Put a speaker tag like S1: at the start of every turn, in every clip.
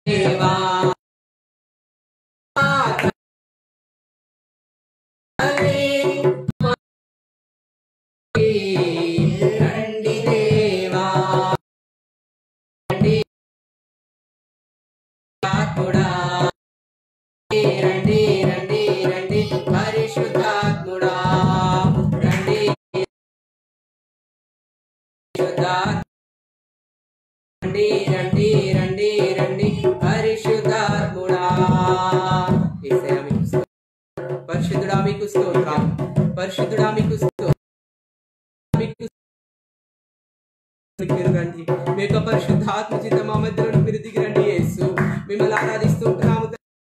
S1: దేవా రండి దేవా రండి ఆత్ముడా రండి రండి రండి పరిశుద్ధాత్ముడా రండి పరిశుద్ధాత్మ రండి రండి రండి రండి పరిశుద్ధాత్ముడా యేసయ్య మీకు స్తోత్రం. పరిశుద్ధుడా మీకు స్తోత్రం పరిశుద్ధుడా మీకు స్తోత్రం మీకు మీరు రండి మీ యొక్క పరిశుద్ధాత్మ చేత మా మధ్యలో మీరు దిగి రండి యేసు మిమ్మల్ని ఆరాధిస్తూ ఉంటున్నాము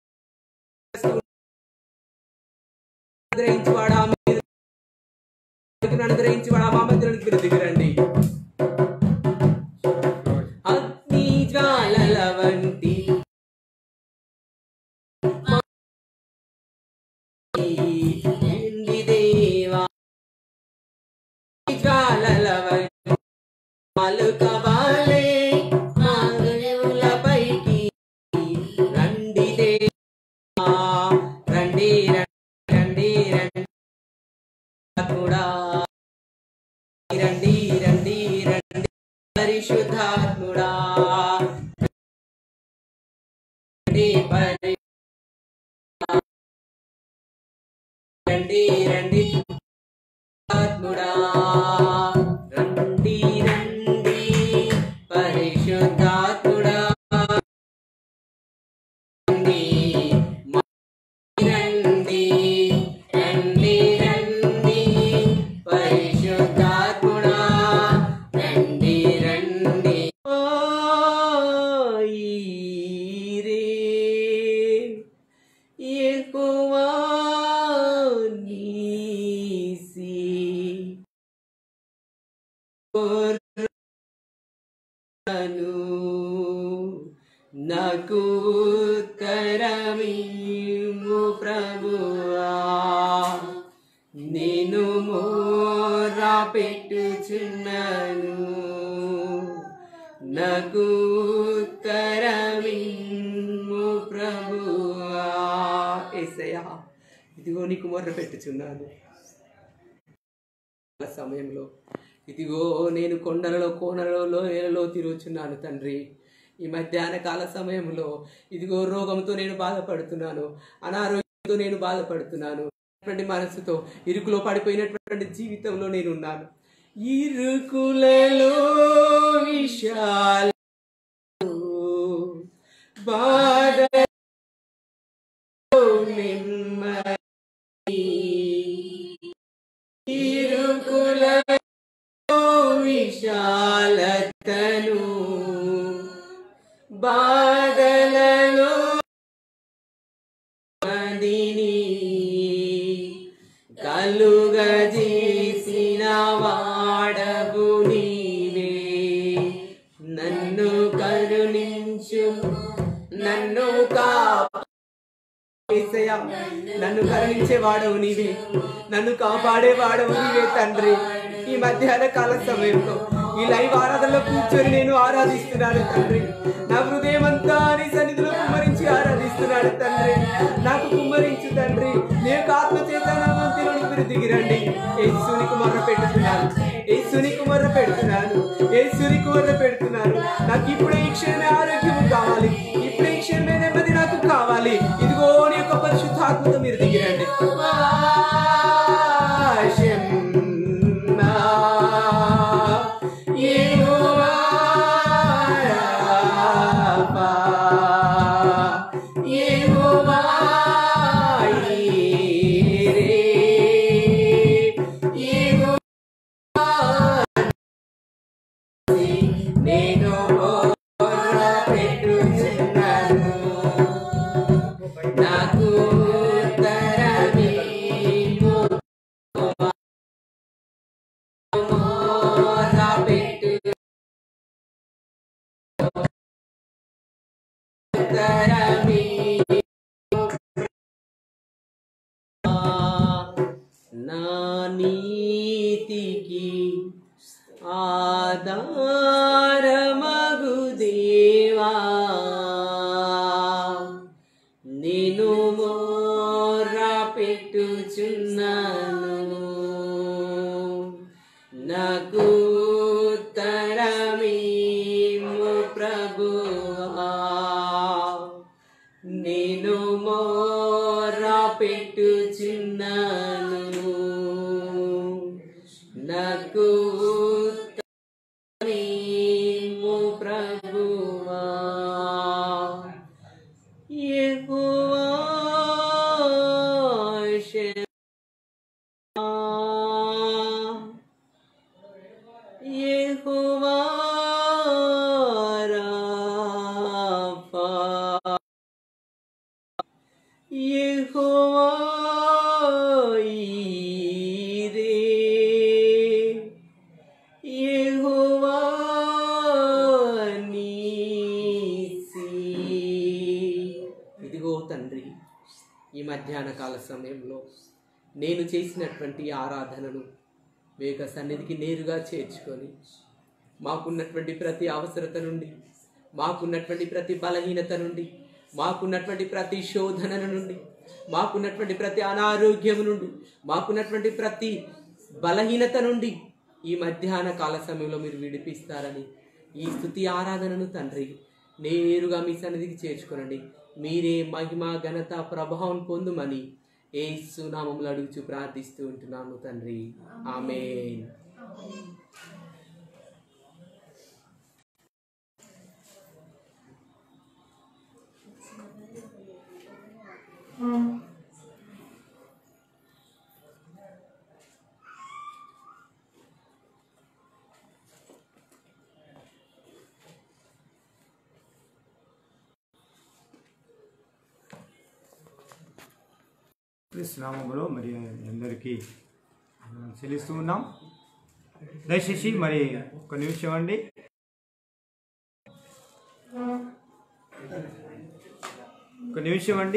S1: అనుగ్రహించువాడా మీరు అనుగ్రహించువాడా మా మధ్యలోనికి మీరు దిగి రండి అగ్ని జ్వాలల వంటి ఎండి దేవా జ్వాలల వంటి మలుకవాలే మానవులపైకి రండి దేవా రండి రండి రండి కూడా రండి రండి రండి పరిశుద్ధాత్ముడా రండి పరి రండి రండి ఆత్ముడా రండి రండి పరిశుద్ధాత్ముడా రండి మా- రండి రండి రండి పరిశుద్ధాత్ముడా రండి రండి ఓ ఈరే యెహోవా నీసి కోరను నాకు ఉత్తరమిమ్ము ప్రభువా నేను మోరా పెట్టుచున్నాను నాకు ఉత్తరమిమ్ము ప్రభువా ఏసయ్యా ఇదిగో నీకు మొర్ర పెట్టుచున్నాను ఆ సమయంలో ఇదిగో నేను కొండలలో కోనలలో లోయలలో తిరుగుచున్నాను తండ్రి ఈ మధ్యాహ్న కాల సమయంలో ఇదిగో రోగంతో నేను బాధపడుతున్నాను అనారోగ్యంతో నేను బాధపడుతున్నాను అటువంటి మనసుతో ఇరుకులో పడిపోయినటువంటి జీవితంలో నేను ఉన్నాను ఇరుకులలో విశాల బాధ నెమ్మది ఇరుకులలో విశాలతను బాధలలో మదిని కలుగజేసిన వాడవు నీవే నన్ను కరుణించు నన్ను కాపా యేసయ్యా, నన్ను కరుణించే వాడవు నీవే నన్ను కాపాడే వాడవు నీవే తండ్రి ఈ మధ్యాహ్న కాల సమయంలో ఈ లైవ్ ఆరాధనలో కూర్చొని నేను ఆరాధిస్తున్నాను తండ్రి నా హృదయం అంతా నీ సన్నిధిలో కుమ్మరించి ఆరాధిస్తున్నాడు తండ్రి నాకు కుమ్మరించు తండ్రి నీ యొక్క ఆత్మ చేత నా మందిలోనికి మీరు దిగిరండి యేసునికి మొర్ర పెడుతున్నాను యేసునికి మొర్ర పెడుతున్నాను యేసునికి మొర్ర పెడుతున్నాను నాకు ఇప్పుడే ఈ క్షణమే ఆరోగ్యం కావాలి ఇప్పుడే ఈ క్షణమే నెమ్మది నాకు కావాలి ఇదిగో నీ యొక్క పరిశుద్ధాత్మతో మీరు దిగిరండి శమ్మా, యెహోవా రాఫా, యెహోవా ఈరే, యెహోవా నేను పెట్టుచున్నాను నాకు ఉత్తరమీము మోరా పెట్టు ఉత్తరమీము నా నీతికి ఆధారమగు దేవా నేను మోరా పెట్టుచున్నాను నాకు ఉత్తరమీము ప్రభువా నేను మోరా పెట్టుచున్నాను నాకు ఉత్తరమీము ప్రభువా యెహోవా షెమా యెహోవా రాఫా యెహోవా ఈరే యెహోవా నీసి ఇదిగో తండ్రి ఈ మధ్యాహ్న కాల సమయంలో నేను చేసినటువంటి ఆరాధనను మీ యొక్క సన్నిధికి నేరుగా చేర్చుకొని మాకున్నటువంటి ప్రతి అవసరత నుండి మాకున్నటువంటి ప్రతి బలహీనత నుండి మాకున్నటువంటి ప్రతి శోధన నుండి మాకున్నటువంటి ప్రతి అనారోగ్యం నుండి మాకున్నటువంటి ప్రతి బలహీనత నుండి ఈ మధ్యాహ్న కాల సమయంలో మీరు విడిపిస్తారని ఈ స్థుతి ఆరాధనను తండ్రి నేరుగా మీ సన్నిధికి చేర్చుకోనండి మీరే మహిమ ఘనత ప్రభావం పొందుమని ఏ సునామంలో అడుగుచు ప్రార్థిస్తూ ఉంటున్నాము తండ్రి ఆమెన్
S2: క్రీస్తు నామములో మరి అందరికీ వందనాలు చెల్లిస్తూ ఉన్నాం దయచేసి మరి ఒక నిమిషం అండి ఒక నిమిషం అండి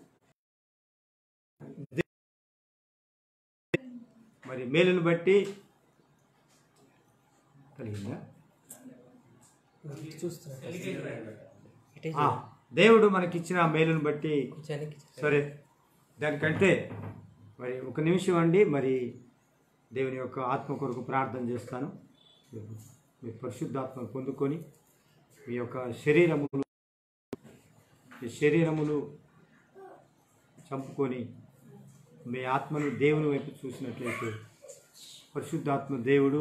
S2: మరి మేలును బట్టి కలిగిందా ఆ, దేవుడు మనకిచ్చిన మేలును బట్టి సరే దానికంటే మరి ఒక నిమిషం అండి మరి దేవుని యొక్క ఆత్మ కొరకు ప్రార్థన చేస్తాను మీ పరిశుద్ధాత్మ పొందుకొని మీ యొక్క శరీరములు మీ శరీరములు చంపుకొని మీ ఆత్మను దేవుని వైపు చూసినట్లయితే పరిశుద్ధాత్మ దేవుడు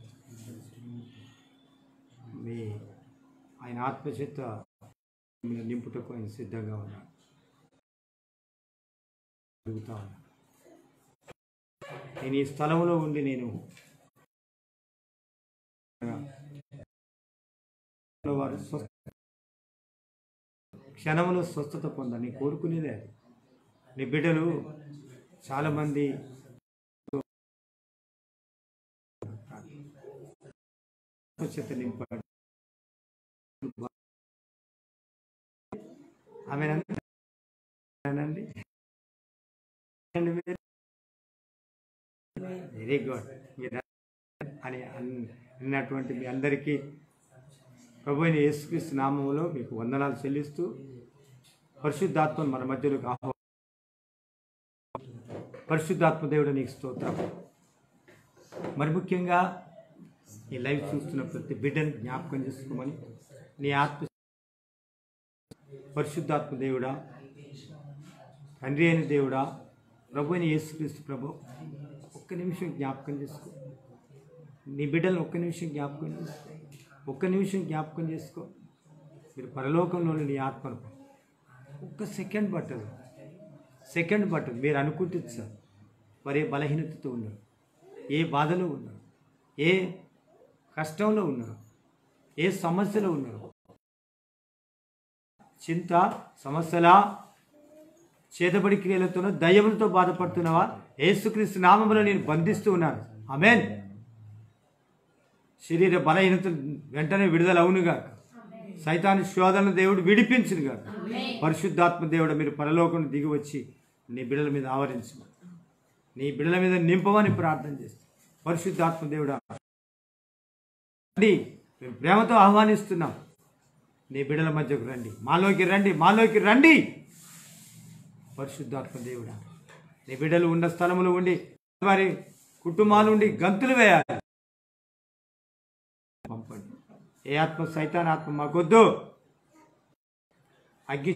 S2: మీ ఆయన ఆత్మచేత మిమ్మల్ని నింపుటకు ఆయన సిద్ధంగా ఉన్నాడు అడుగుతా ఉన్నా నేను ఈ స్థలంలో ఉండి నేను వారు స్వస్థ క్షణంలో స్వస్థత పొందని కోరుకునేదే అది నీ బిడ్డలు చాలామంది చేత నింపాడు ఆమెనండి వెరీ గుడ్ మీరు అని అన్- అన్నటువంటి మీ అందరికీ ప్రభు అయిన యేసుక్రీస్తు నామములో మీకు వందనాలు చెల్లిస్తూ పరిశుద్ధాత్మను మన మధ్యలోకి ఆహ్వా పరిశుద్ధాత్మ దేవుడు నీకు స్తోత్రం మరి ముఖ్యంగా ఈ లైవ్ చూస్తున్న ప్రతి బిడ్డని జ్ఞాపకం చేసుకోమని నీ ఆత్మ పరిశుద్ధాత్మ దేవుడా తండ్రి అయిన దేవుడా ప్రభు అయిన యేసుక్రీస్తు ప్రభు ఒక్క నిమిషం జ్ఞాపకం చేసుకో నీ బిడ్డలను ఒక్క నిమిషం జ్ఞాపకం చేసుకో ఒక్క నిమిషం జ్ఞాపకం చేసుకో మీరు పరలోకంలోని నీ ఆత్మను ఒక్క సెకండ్ పట్టదు సెకండ్ పట్టదు మీరు అనుకుంటే సార్ మరి ఏ బలహీనతతో ఉన్నారు ఏ బాధలో ఉన్నారు ఏ కష్టంలో ఉన్నారు ఏ సమస్యలో ఉన్నారు చింత సమస్యల చేతబడి క్రియలతోనూ దయ్యములతో బాధపడుతున్నావా యేసుక్రీస్తు నామములో నేను బంధిస్తూ ఉన్నాను ఆమెన్ శరీర బలహీనత వెంటనే విడుదల అవునుగా సైతాన్ని శోధన దేవుడు విడిపించునుగా పరిశుద్ధాత్మ దేవుడు మీరు పరలోకం దిగి వచ్చి నీ బిడ్డల మీద ఆవరించు నీ బిడ్డల మీద నింపమని ప్రార్థన చేస్తాను పరిశుద్ధాత్మ దేవుడా రండి మేము ప్రేమతో ఆహ్వానిస్తున్నాం నీ బిడ్డల మధ్యకు రండి మాలోకి రండి మాలోకి రండి పరిశుద్ధాత్మ దేవుడా నీ బిడ్డలు ఉన్న స్థలములు ఉండి వారి కుటుంబాలు ఉండి గంతులు వేయాలి పంపండి ఏ ఆత్మ సైతాన్ ఆత్మ మాకొద్దు అగ్గి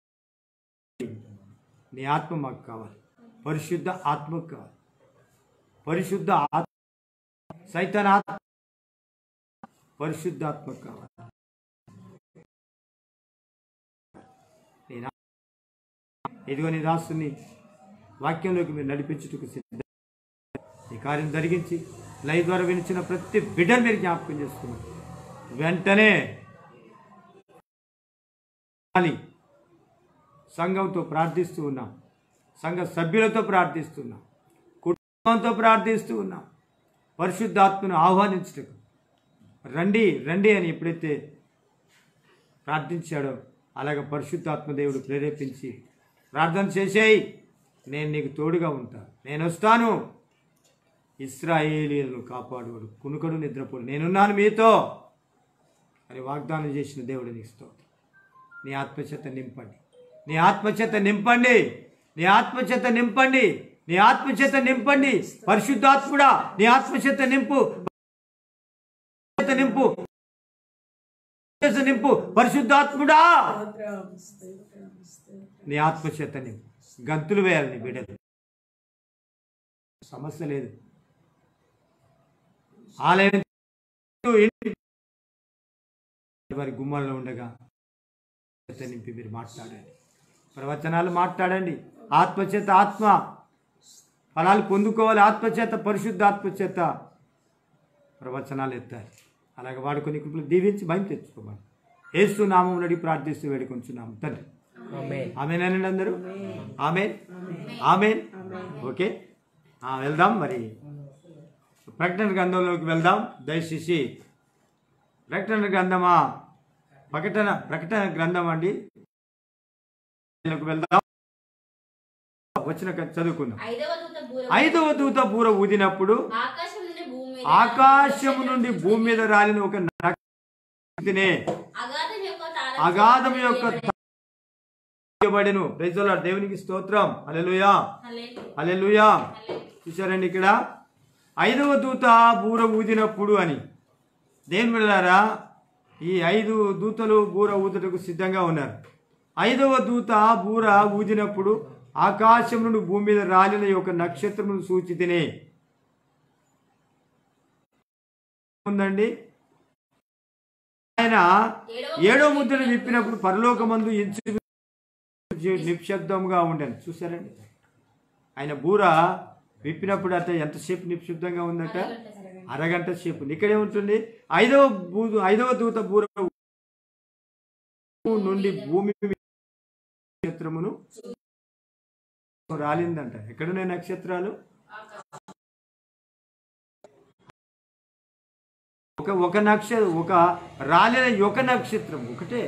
S2: నీ ఆత్మ మాకు కావాలి పరిశుద్ధ ఆత్మకు కావాలి పరిశుద్ధ ఆత్మ సైతాన్ ఆత్మ పరిశుద్ధాత్మకు కావాలి నేను ఇదిగో నీ దాసుని వాక్యంలోకి మీరు నడిపించుటకు సిద్ధం ఈ కార్యం జరిగించి లైవ్ ద్వారా వినిచిన ప్రతి బిడ్డను మీరు జ్ఞాపకం చేసుకున్నారు వెంటనే అని సంఘంతో ప్రార్థిస్తూ ఉన్నాం సంఘ సభ్యులతో ప్రార్థిస్తున్నాం కుటుంబంతో ప్రార్థిస్తూ ఉన్నాం పరిశుద్ధాత్మను ఆహ్వానించటకు రండి రండి అని ఎప్పుడైతే ప్రార్థించాడో అలాగ పరిశుద్ధాత్మ దేవుడు ప్రేరేపించి ప్రార్థన చేసేయి నేను నీకు తోడుగా ఉంటా నేను వస్తాను ఇస్రాయేలీలను కాపాడువాడు కునుకడు నిద్రపోడు నేనున్నాను మీతో అని వాగ్దానం చేసిన దేవుడు నీకు స్తోత్రం నీ ఆత్మచేత నింపండి నీ ఆత్మచేత నింపండి నీ ఆత్మచేత నింపండి నీ ఆత్మచేత నింపండి పరిశుద్ధాత్ముడా నీ ఆత్మచేత నింపు చేత నింపు చేత నింపు పరిశుద్ధాత్ముడా నీ ఆత్మచేత నింపు గంతులు వేయాలి నీ బిడ్డలు సమస్య లేదు ఆలయం ఇంటి వారి గుమ్మాల్లో ఉండగా చేత నింపి మీరు మాట్లాడండి ప్రవచనాలు మాట్లాడండి ఆత్మచేత ఆత్మ ఫలాలు పొందుకోవాలి ఆత్మచేత పరిశుద్ధ ఆత్మచేత ప్రవచనాలు ఎత్తాలి అలాగే వాడుకొని కృపలు దీవించి భయం తెచ్చుకోమని ఏసు నామం నడి ప్రార్థిస్తూ వేడుకొంచున్నాము తండ్రి ఆమెనండి అందరూ ఆమె ఆమె ఓకే ఆ, వెళ్దాం మరి ప్రకటన గ్రంథంలోకి వెళ్దాం దయచేసి ప్రకటన గ్రంథమా ప్రకటన ప్రకటన గ్రంథం అండి దీనికి వెళ్దాం వచ్చిన క- చదువుకుందాం
S3: ఐదవ దూత బూర
S2: ఐదవ దూత బూర ఊదినప్పుడు
S3: ఆకాశం నుండి భూమి మీద
S2: ఆకాశము నుండి భూమి మీద రాలిన ఒక నరకనే
S3: అగాధం యొక్క తార
S2: అగాధం యొక్క బడెను ప్రైజుల దేవునికి స్తోత్రం అలెలుయా
S3: హల్లెలూయా.
S2: అలెలుయా
S3: హల్లెలూయా.
S2: చూశారండి ఇక్కడ ఐదవ దూత బూర ఊదినప్పుడు అని దేని వెళ్ళారా ఈ ఐదు దూతలు బూర ఊదుటకు సిద్ధంగా ఉన్నారు ఐదవ దూత బూర ఊదినప్పుడు ఆకాశం నుండి భూమి మీద రాలిన యొక్క నక్షత్రమును సూచితినే ఉందండి ఆయన ఏడో ముద్రను విప్పినప్పుడు పరలోకమందు ఇంచు నిశ్శబ్దంగా ఉండను చూసారండి ఆయన బూర విప్పినప్పుడు అట ఎంతసేపు నిశ్శబ్దంగా ఉందట అరగంట సేపు ఇక్కడే ఉంటుంది ఐదవ బూ ఐదవ దూత బూర నుండి భూమి మీద నక్షత్రమును రాలిందంట ఎక్కడున్నాయి నక్షత్రాలు ఒక ఒక నక్షత్రం ఒక రాలిన ఒక నక్షత్రం ఒకటే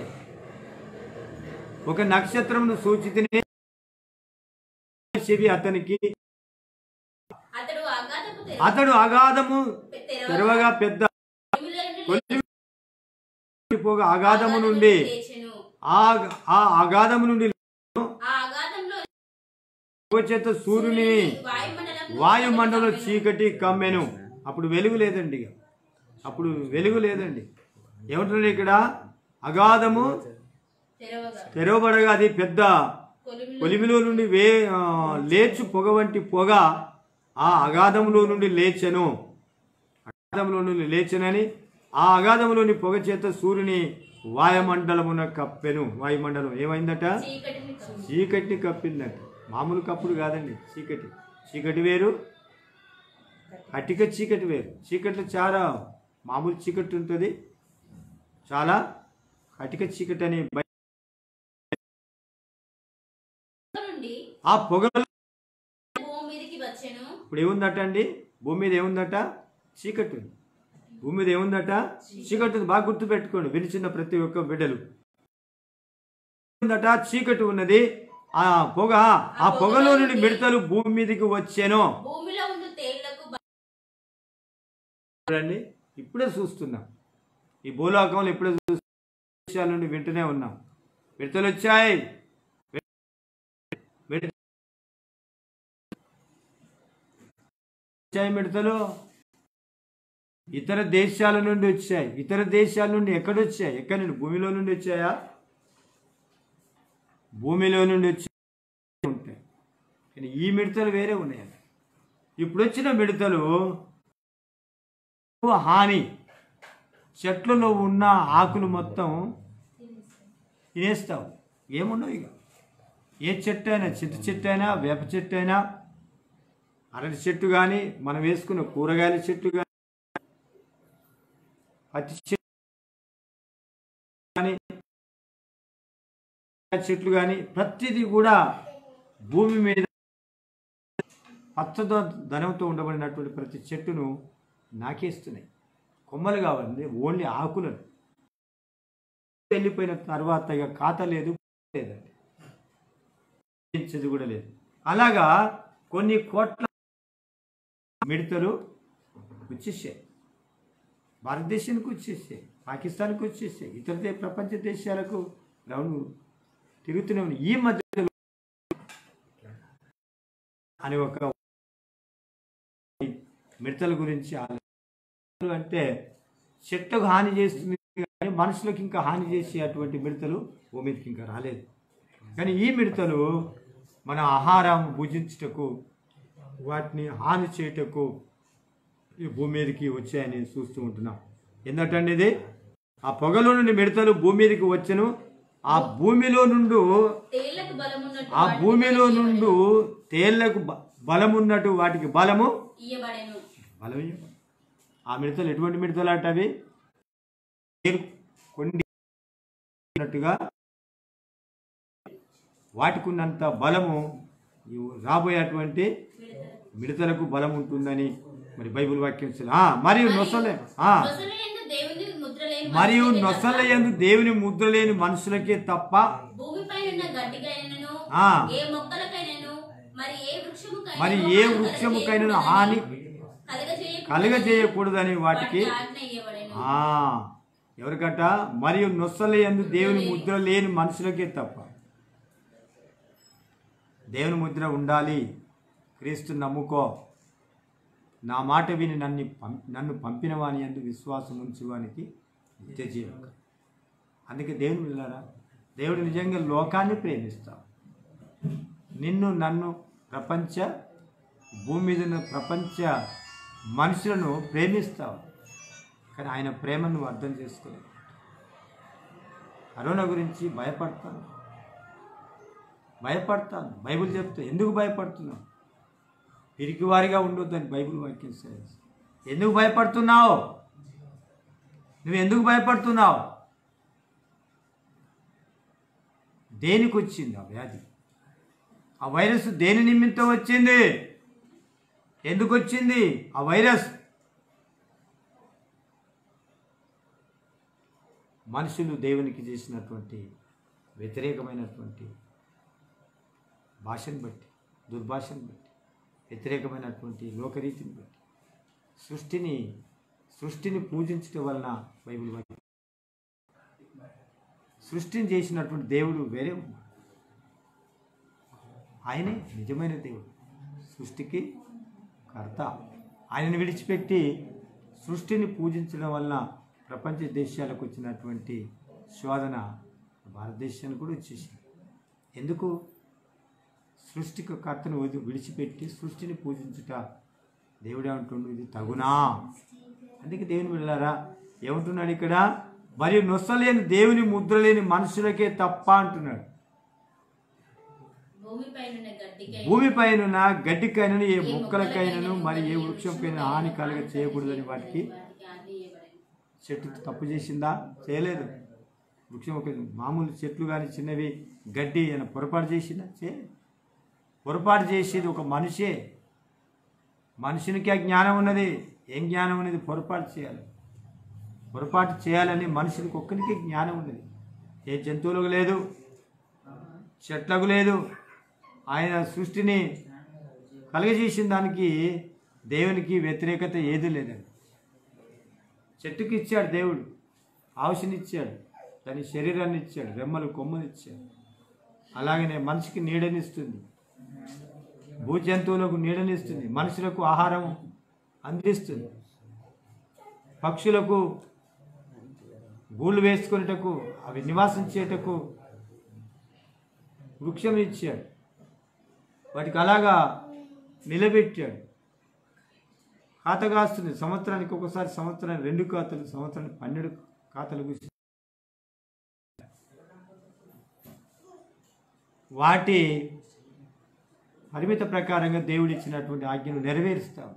S2: ఒక నక్షత్రమును సూచితనే చెవి అతనికి
S3: అతడు అగాధపు తెర
S2: అతడు అగాధము
S3: తెరవగా
S2: తెరవగా పెద్ద
S3: భూమిలో నుండి
S2: పోగా అగాధము నుండి
S3: లేచెను.
S2: ఆ ఆ అగాధము నుండి
S3: ఆ అగాధంలో
S2: చేత సూర్యుని
S3: వాయుమండలం
S2: వాయుమండలం చీకటి కమ్మెను అప్పుడు వెలుగు లేదండి ఇక. అప్పుడు వెలుగు లేదండి ఏమంటున్నాడు ఇక్కడ అగాధము
S3: తెరవగా
S2: తెరవబడగా అది పెద్ద
S3: కొలిమిలో
S2: కొలిమిలో నుండి వే ఆ, లేచు పొగ వంటి పొగ ఆ అగాధములో నుండి లేచెను అగాధములో నుండి లేచెనని ఆ అగాధములోని పొగ చేత సూర్యుని వాయుమండలమున కప్పెను వాయుమండలం ఏమైందట
S3: చీకటిని కమ్మి.
S2: చీకటిని కప్పిందట మామూలు కప్పుడు కాదండి చీకటి చీకటి వేరు అటిక చీకటి వేరు చీకట్లో చాలా మామూలు చీకటి ఉంటుంది చాలా అటిక చీకటి అనే బయ-
S3: నుండి
S2: ఆ పొగలో
S3: భూమి మీదకి వచ్చెను
S2: ఇప్పుడు ఏముందట అండి భూమి మీద ఏముందట చీకటి ఉంది భూమి మీద ఏముందట చీకటి ఉంది బాగా గుర్తు పెట్టుకోండి వినిచిన ప్రతి ఒక్క బిడ్డలు ఉందట చీకటి ఉన్నది ఆ పొగ ఆ పొగలో నుండి మిడతలు భూమి మీదకి వచ్చాను
S3: భూమిలో ఉండు తేళ్లకు బ-
S2: చూడండి ఇప్పుడే చూస్తున్నాం ఈ భూలోకంలో ఇప్పుడే చూస్తున్నాం విషయాల నుండి వింటూనే ఉన్నాం మిడతలు వచ్చాయి మిడతలు వచ్చాయి మిడతలు ఇతర దేశాల నుండి వచ్చాయి ఇతర దేశాల నుండి ఎక్కడ వచ్చాయి ఎక్కడి నుండి భూమిలో నుండి వచ్చాయా భూమిలో నుండి వచ్చి ఉంటాయి కానీ ఈ మిడతలు వేరే ఉన్నాయండి ఇప్పుడు వచ్చిన మిడతలు హాని చెట్లలో ఉన్న ఆకులు మొత్తం తినేస్తావు ఏముండవు ఇక ఏ చెట్టు అయినా చింత చెట్టు అయినా వేప చెట్టు అయినా అరటి చెట్టు కానీ మనం వేసుకున్న కూరగాయల చెట్టు కానీ పత్తి చెట్టు కానీ చెట్లు కానీ ప్రతిదీ కూడా భూమి మీద పచ్చద ధనంతో ఉండబడినటువంటి ప్రతి చెట్టును నాకేస్తున్నాయి కొమ్మలు కావాలి ఓన్లీ ఆకులను వెళ్ళిపోయిన తర్వాత ఇక ఖాతా లేదు లేదండి ఇచ్చేది కూడా లేదు అలాగా కొన్ని కోట్ల మిడతలు వచ్చేసాయి భారతదేశానికి వచ్చేసాయి పాకిస్తాన్కి వచ్చేసాయి ఇతర దే- ప్రపంచ దేశాలకు రౌండ్ తిరుగుతూనే ఉన్నాయి ఈ మధ్య అని ఒక మిడతల గురించి ఆలోచన అంటే చెట్టుకు హాని చేస్తుంది కానీ మనుషులకు ఇంకా హాని చేసే అటువంటి మిడతలు భూమికి ఇంకా రాలేదు కానీ ఈ మిడతలు మన ఆహారం భుజించుటకు వాటిని హాని చేయుటకు ఈ భూమి మీదకి వచ్చాయని చూస్తూ ఉంటున్నాం ఎందుకంటే ఇది ఆ పొగలో నుండి మిడతలు భూమి మీదకి వచ్చను ఆ భూమిలో నుండి
S3: తేళ్లకు బలం ఉన్నట్టు
S2: ఆ
S3: వాటికి
S2: భూమిలో
S3: బలం
S2: నుండి తేళ్లకు బ- బలమున్నట్టు వాటికి బలము
S3: ఇయ్యబడెను
S2: బలం ఇవ్వదు. ఆ మిడతలు ఎటువంటి మిడతలు అంటే అవి నీరు కొండి ఉన్నట్టుగా వాటికి ఉన్నంత బలము ఈ రాబోయేటువంటి మిడతలకు బలం ఉంటుందని మరి బైబిల్ వాక్యం చెల్- ఆ, మరియు నొసలే ఆ,
S3: నొసలయందు దేవుని ముద్ర లేని
S2: మరియు
S3: మనుషులకే
S2: నొసల
S3: తప్ప
S2: యందు దేవుని ముద్ర లేని మనుషులకే తప్ప
S3: భూమిపై ఉన్న గడ్డికైనను
S2: ఆ.
S3: ఏ మొక్కలకైనను మరి ఏ వృక్షముకైనను
S2: మరి ఏ వృక్షముకైనను హాని
S3: కలగజేయకూడదని
S2: కలగజేయకూడదని వాటికి
S3: ఆజ్ఞ ఇయ్యబడెను
S2: ఆ ఎవరికట మరియు నొస్సల యందు దేవుని ముద్ర లేని మనుషులకే తప్ప దేవుని ముద్ర ఉండాలి క్రీస్తు నమ్ముకో నా మాట విని నన్ను పం నన్ను పంపిన వాని ఎందు విశ్వాసం ఉంచువానికి నిత్య జీవం అందుకే దేవుని వెళ్ళారా దేవుడు నిజంగా లోకాన్ని ప్రేమిస్తావు నిన్ను నన్ను ప్రపంచ భూమి మీద ఉన్న ప్రపంచ మనుషులను ప్రేమిస్తావు కానీ ఆయన ప్రేమను నువ్వు అర్థం చేసుకోలేదు కరోనా గురించి భయపడతాను భయపడతాను బైబిల్ చెప్తే ఎందుకు భయపడుతున్నావు పిరికివారిగా ఉండొద్దని బైబిల్ వాక్యం says. ఎందుకు భయపడుతున్నావు నువ్వు ఎందుకు భయపడుతున్నావు దేనికి వచ్చింది ఆ వ్యాధి ఆ వైరస్ దేని నిమిత్తం వచ్చింది ఎందుకు వచ్చింది ఆ వైరస్ మనుషులు దేవునికి చేసినటువంటి వ్యతిరేకమైనటువంటి భాషను బట్టి దుర్భాషను బట్టి వ్యతిరేకమైనటువంటి లోకరీతిని బట్టి సృష్టిని సృష్టిని పూజించటం వలన బైబిల్ వాక్యం సృష్టిని చేసినటువంటి దేవుడు వేరే ఉన్నాడు ఆయనే నిజమైన దేవుడు సృష్టికి కర్త ఆయనను విడిచిపెట్టి సృష్టిని పూజించడం వలన ప్రపంచ దేశాలకు వచ్చినటువంటి శోధన భారతదేశానికి కూడా వచ్చేసింది ఎందుకు సృష్టికి కర్తను వదిలి విడిచిపెట్టి సృష్టిని పూజించుట దేవుడే అంటుండు ఇది తగునా అందుకే దేవుని వెళ్ళారా ఏమంటున్నాడు ఇక్కడ మరియు నొసలేని దేవుని ముద్ర లేని మనుషులకే తప్ప అంటున్నాడు
S3: భూమిపై ఉన్న గడ్డికై
S2: భూమిపైన గడ్డికైనను ఏ మొక్కలకైనను మరి ఏ వృక్షంకైనా హాని కలగ చేయకూడదని వాటికి
S3: వాటికి ఆజ్ఞ ఇయ్యబడెను
S2: చెట్టు తప్పు చేసిందా చేయలేదు వృక్షం ఒక మామూలు చెట్లు కానీ చిన్నవి గడ్డి ఏమైనా పొరపాటు చేసిందా చేయలేదు పొరపాటు చేసేది ఒక మనిషే మనుషునికి ఆ జ్ఞానం ఉన్నది ఏం జ్ఞానం ఉన్నది పొరపాటు చేయాలి పొరపాటు చేయాలని మనుషునికి ఒక్కరికి జ్ఞానం ఉన్నది ఏ జంతువులకు లేదు చెట్లకు లేదు ఆయన సృష్టిని కలుగజేసిన దానికి దేవునికి వ్యతిరేకత ఏది లేదండి చెట్టుకి ఇచ్చాడు దేవుడు ఆవుషనిచ్చాడు దాని శరీరాన్ని ఇచ్చాడు రెమ్మలు కొమ్మలు ఇచ్చాడు అలాగనే మనిషికి నీడనిస్తుంది భూ జంతువులకు నీడనిస్తుంది మనుషులకు ఆహారం అందిస్తుంది పక్షులకు గూళ్ళు వేసుకునేటకు అవి నివాసించేటకు వృక్షం ఇచ్చాడు వాటికి అలాగా నిలబెట్టాడు ఖాత కాస్తుంది సంవత్సరానికి ఒకసారి సంవత్సరానికి రెండు ఖాతాలు సంవత్సరానికి పన్నెండు ఖాతాలు కూర్చు వాటి పరిమిత ప్రకారంగా దేవుడు ఇచ్చినటువంటి ఆజ్ఞను నెరవేరుస్తాం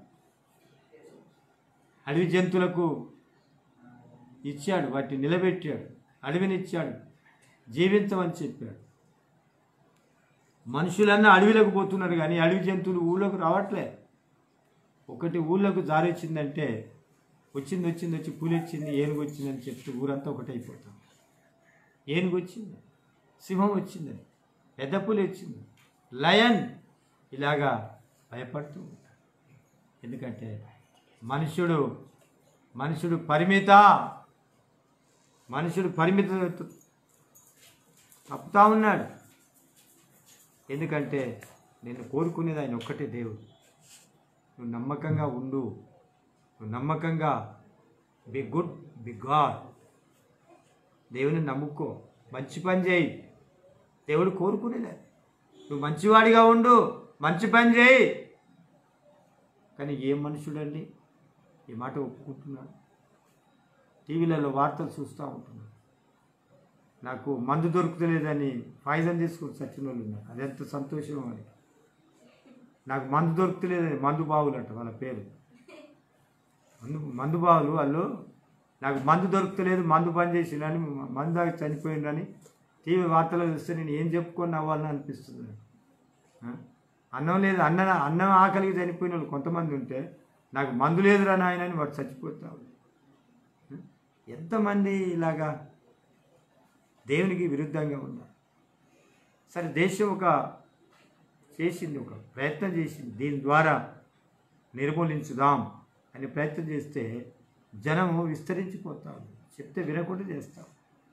S2: అడవి జంతువులకు ఇచ్చాడు వాటిని నిలబెట్టాడు అడవినిచ్చాడు జీవించమని చెప్పాడు మనుషులన్నా అడవిలోకి పోతున్నారు కానీ అడవి జంతువులు ఊళ్ళోకి రావట్లే ఒకటి ఊళ్ళోకి జారి వచ్చిందంటే వచ్చింది వచ్చింది వచ్చి పులి వచ్చింది ఏనుగు వచ్చిందని చెప్తే ఊరంతా ఒకటైపోతాం ఏనుగు వచ్చింది సింహం వచ్చిందని పెద్ద పులి వచ్చింది లయన్ ఇలాగా భయపడుతూ ఉంటాడు ఎందుకంటే మనుషుడు మనుషుడు పరిమిత మనుషుడు పరిమిత తప్పుతా ఉన్నాడు ఎందుకంటే నేను కోరుకునేది ఆయన ఒక్కటే దేవుడు నువ్వు నమ్మకంగా ఉండు నువ్వు నమ్మకంగా బి గుడ్ బి గాడ్ దేవుని నమ్ముకో మంచి పని చేయి దేవుడు కోరుకునేదే నువ్వు మంచివాడిగా ఉండు మంచి పని చేయి కానీ ఏ మనుషుడండి ఈ మాట ఒప్పుకుంటున్నాడు టీవీలలో వార్తలు చూస్తూ ఉంటున్నాడు నాకు మందు దొరుకుతలేదని పాయిజన్ తీసుకుని చచ్చిన వాళ్ళు ఉన్నారు అది ఎంత సంతోషం అది నాకు మందు దొరుకుతలేదని మందు బావులు అంట వాళ్ళ పేరు మందు మందు బావులు వాళ్ళు నాకు మందు దొరుకుతలేదు మందు బంద్ చేసిందని మందు దాకా చనిపోయిందని టీవీ వార్తలు చూస్తే నేను ఏం చెప్పుకొని అవ్వాలని అనిపిస్తుంది నాకు. ఆ? అన్నం లేదు అన్న అన్నం ఆకలికి చనిపోయిన వాళ్ళు కొంతమంది ఉంటే నాకు మందు లేదురా నాయన అని వాడు చచ్చిపోతావు ఎంతమంది ఇలాగా దేవునికి విరుద్ధంగా ఉన్నారు సరే దేశం ఒక చేసింది ఒక ప్రయత్నం చేసింది దీని ద్వారా నిర్మూలించుదాం అని ప్రయత్నం చేస్తే జనము విస్తరించిపోతాం చెప్తే వినకుండా చేస్తాం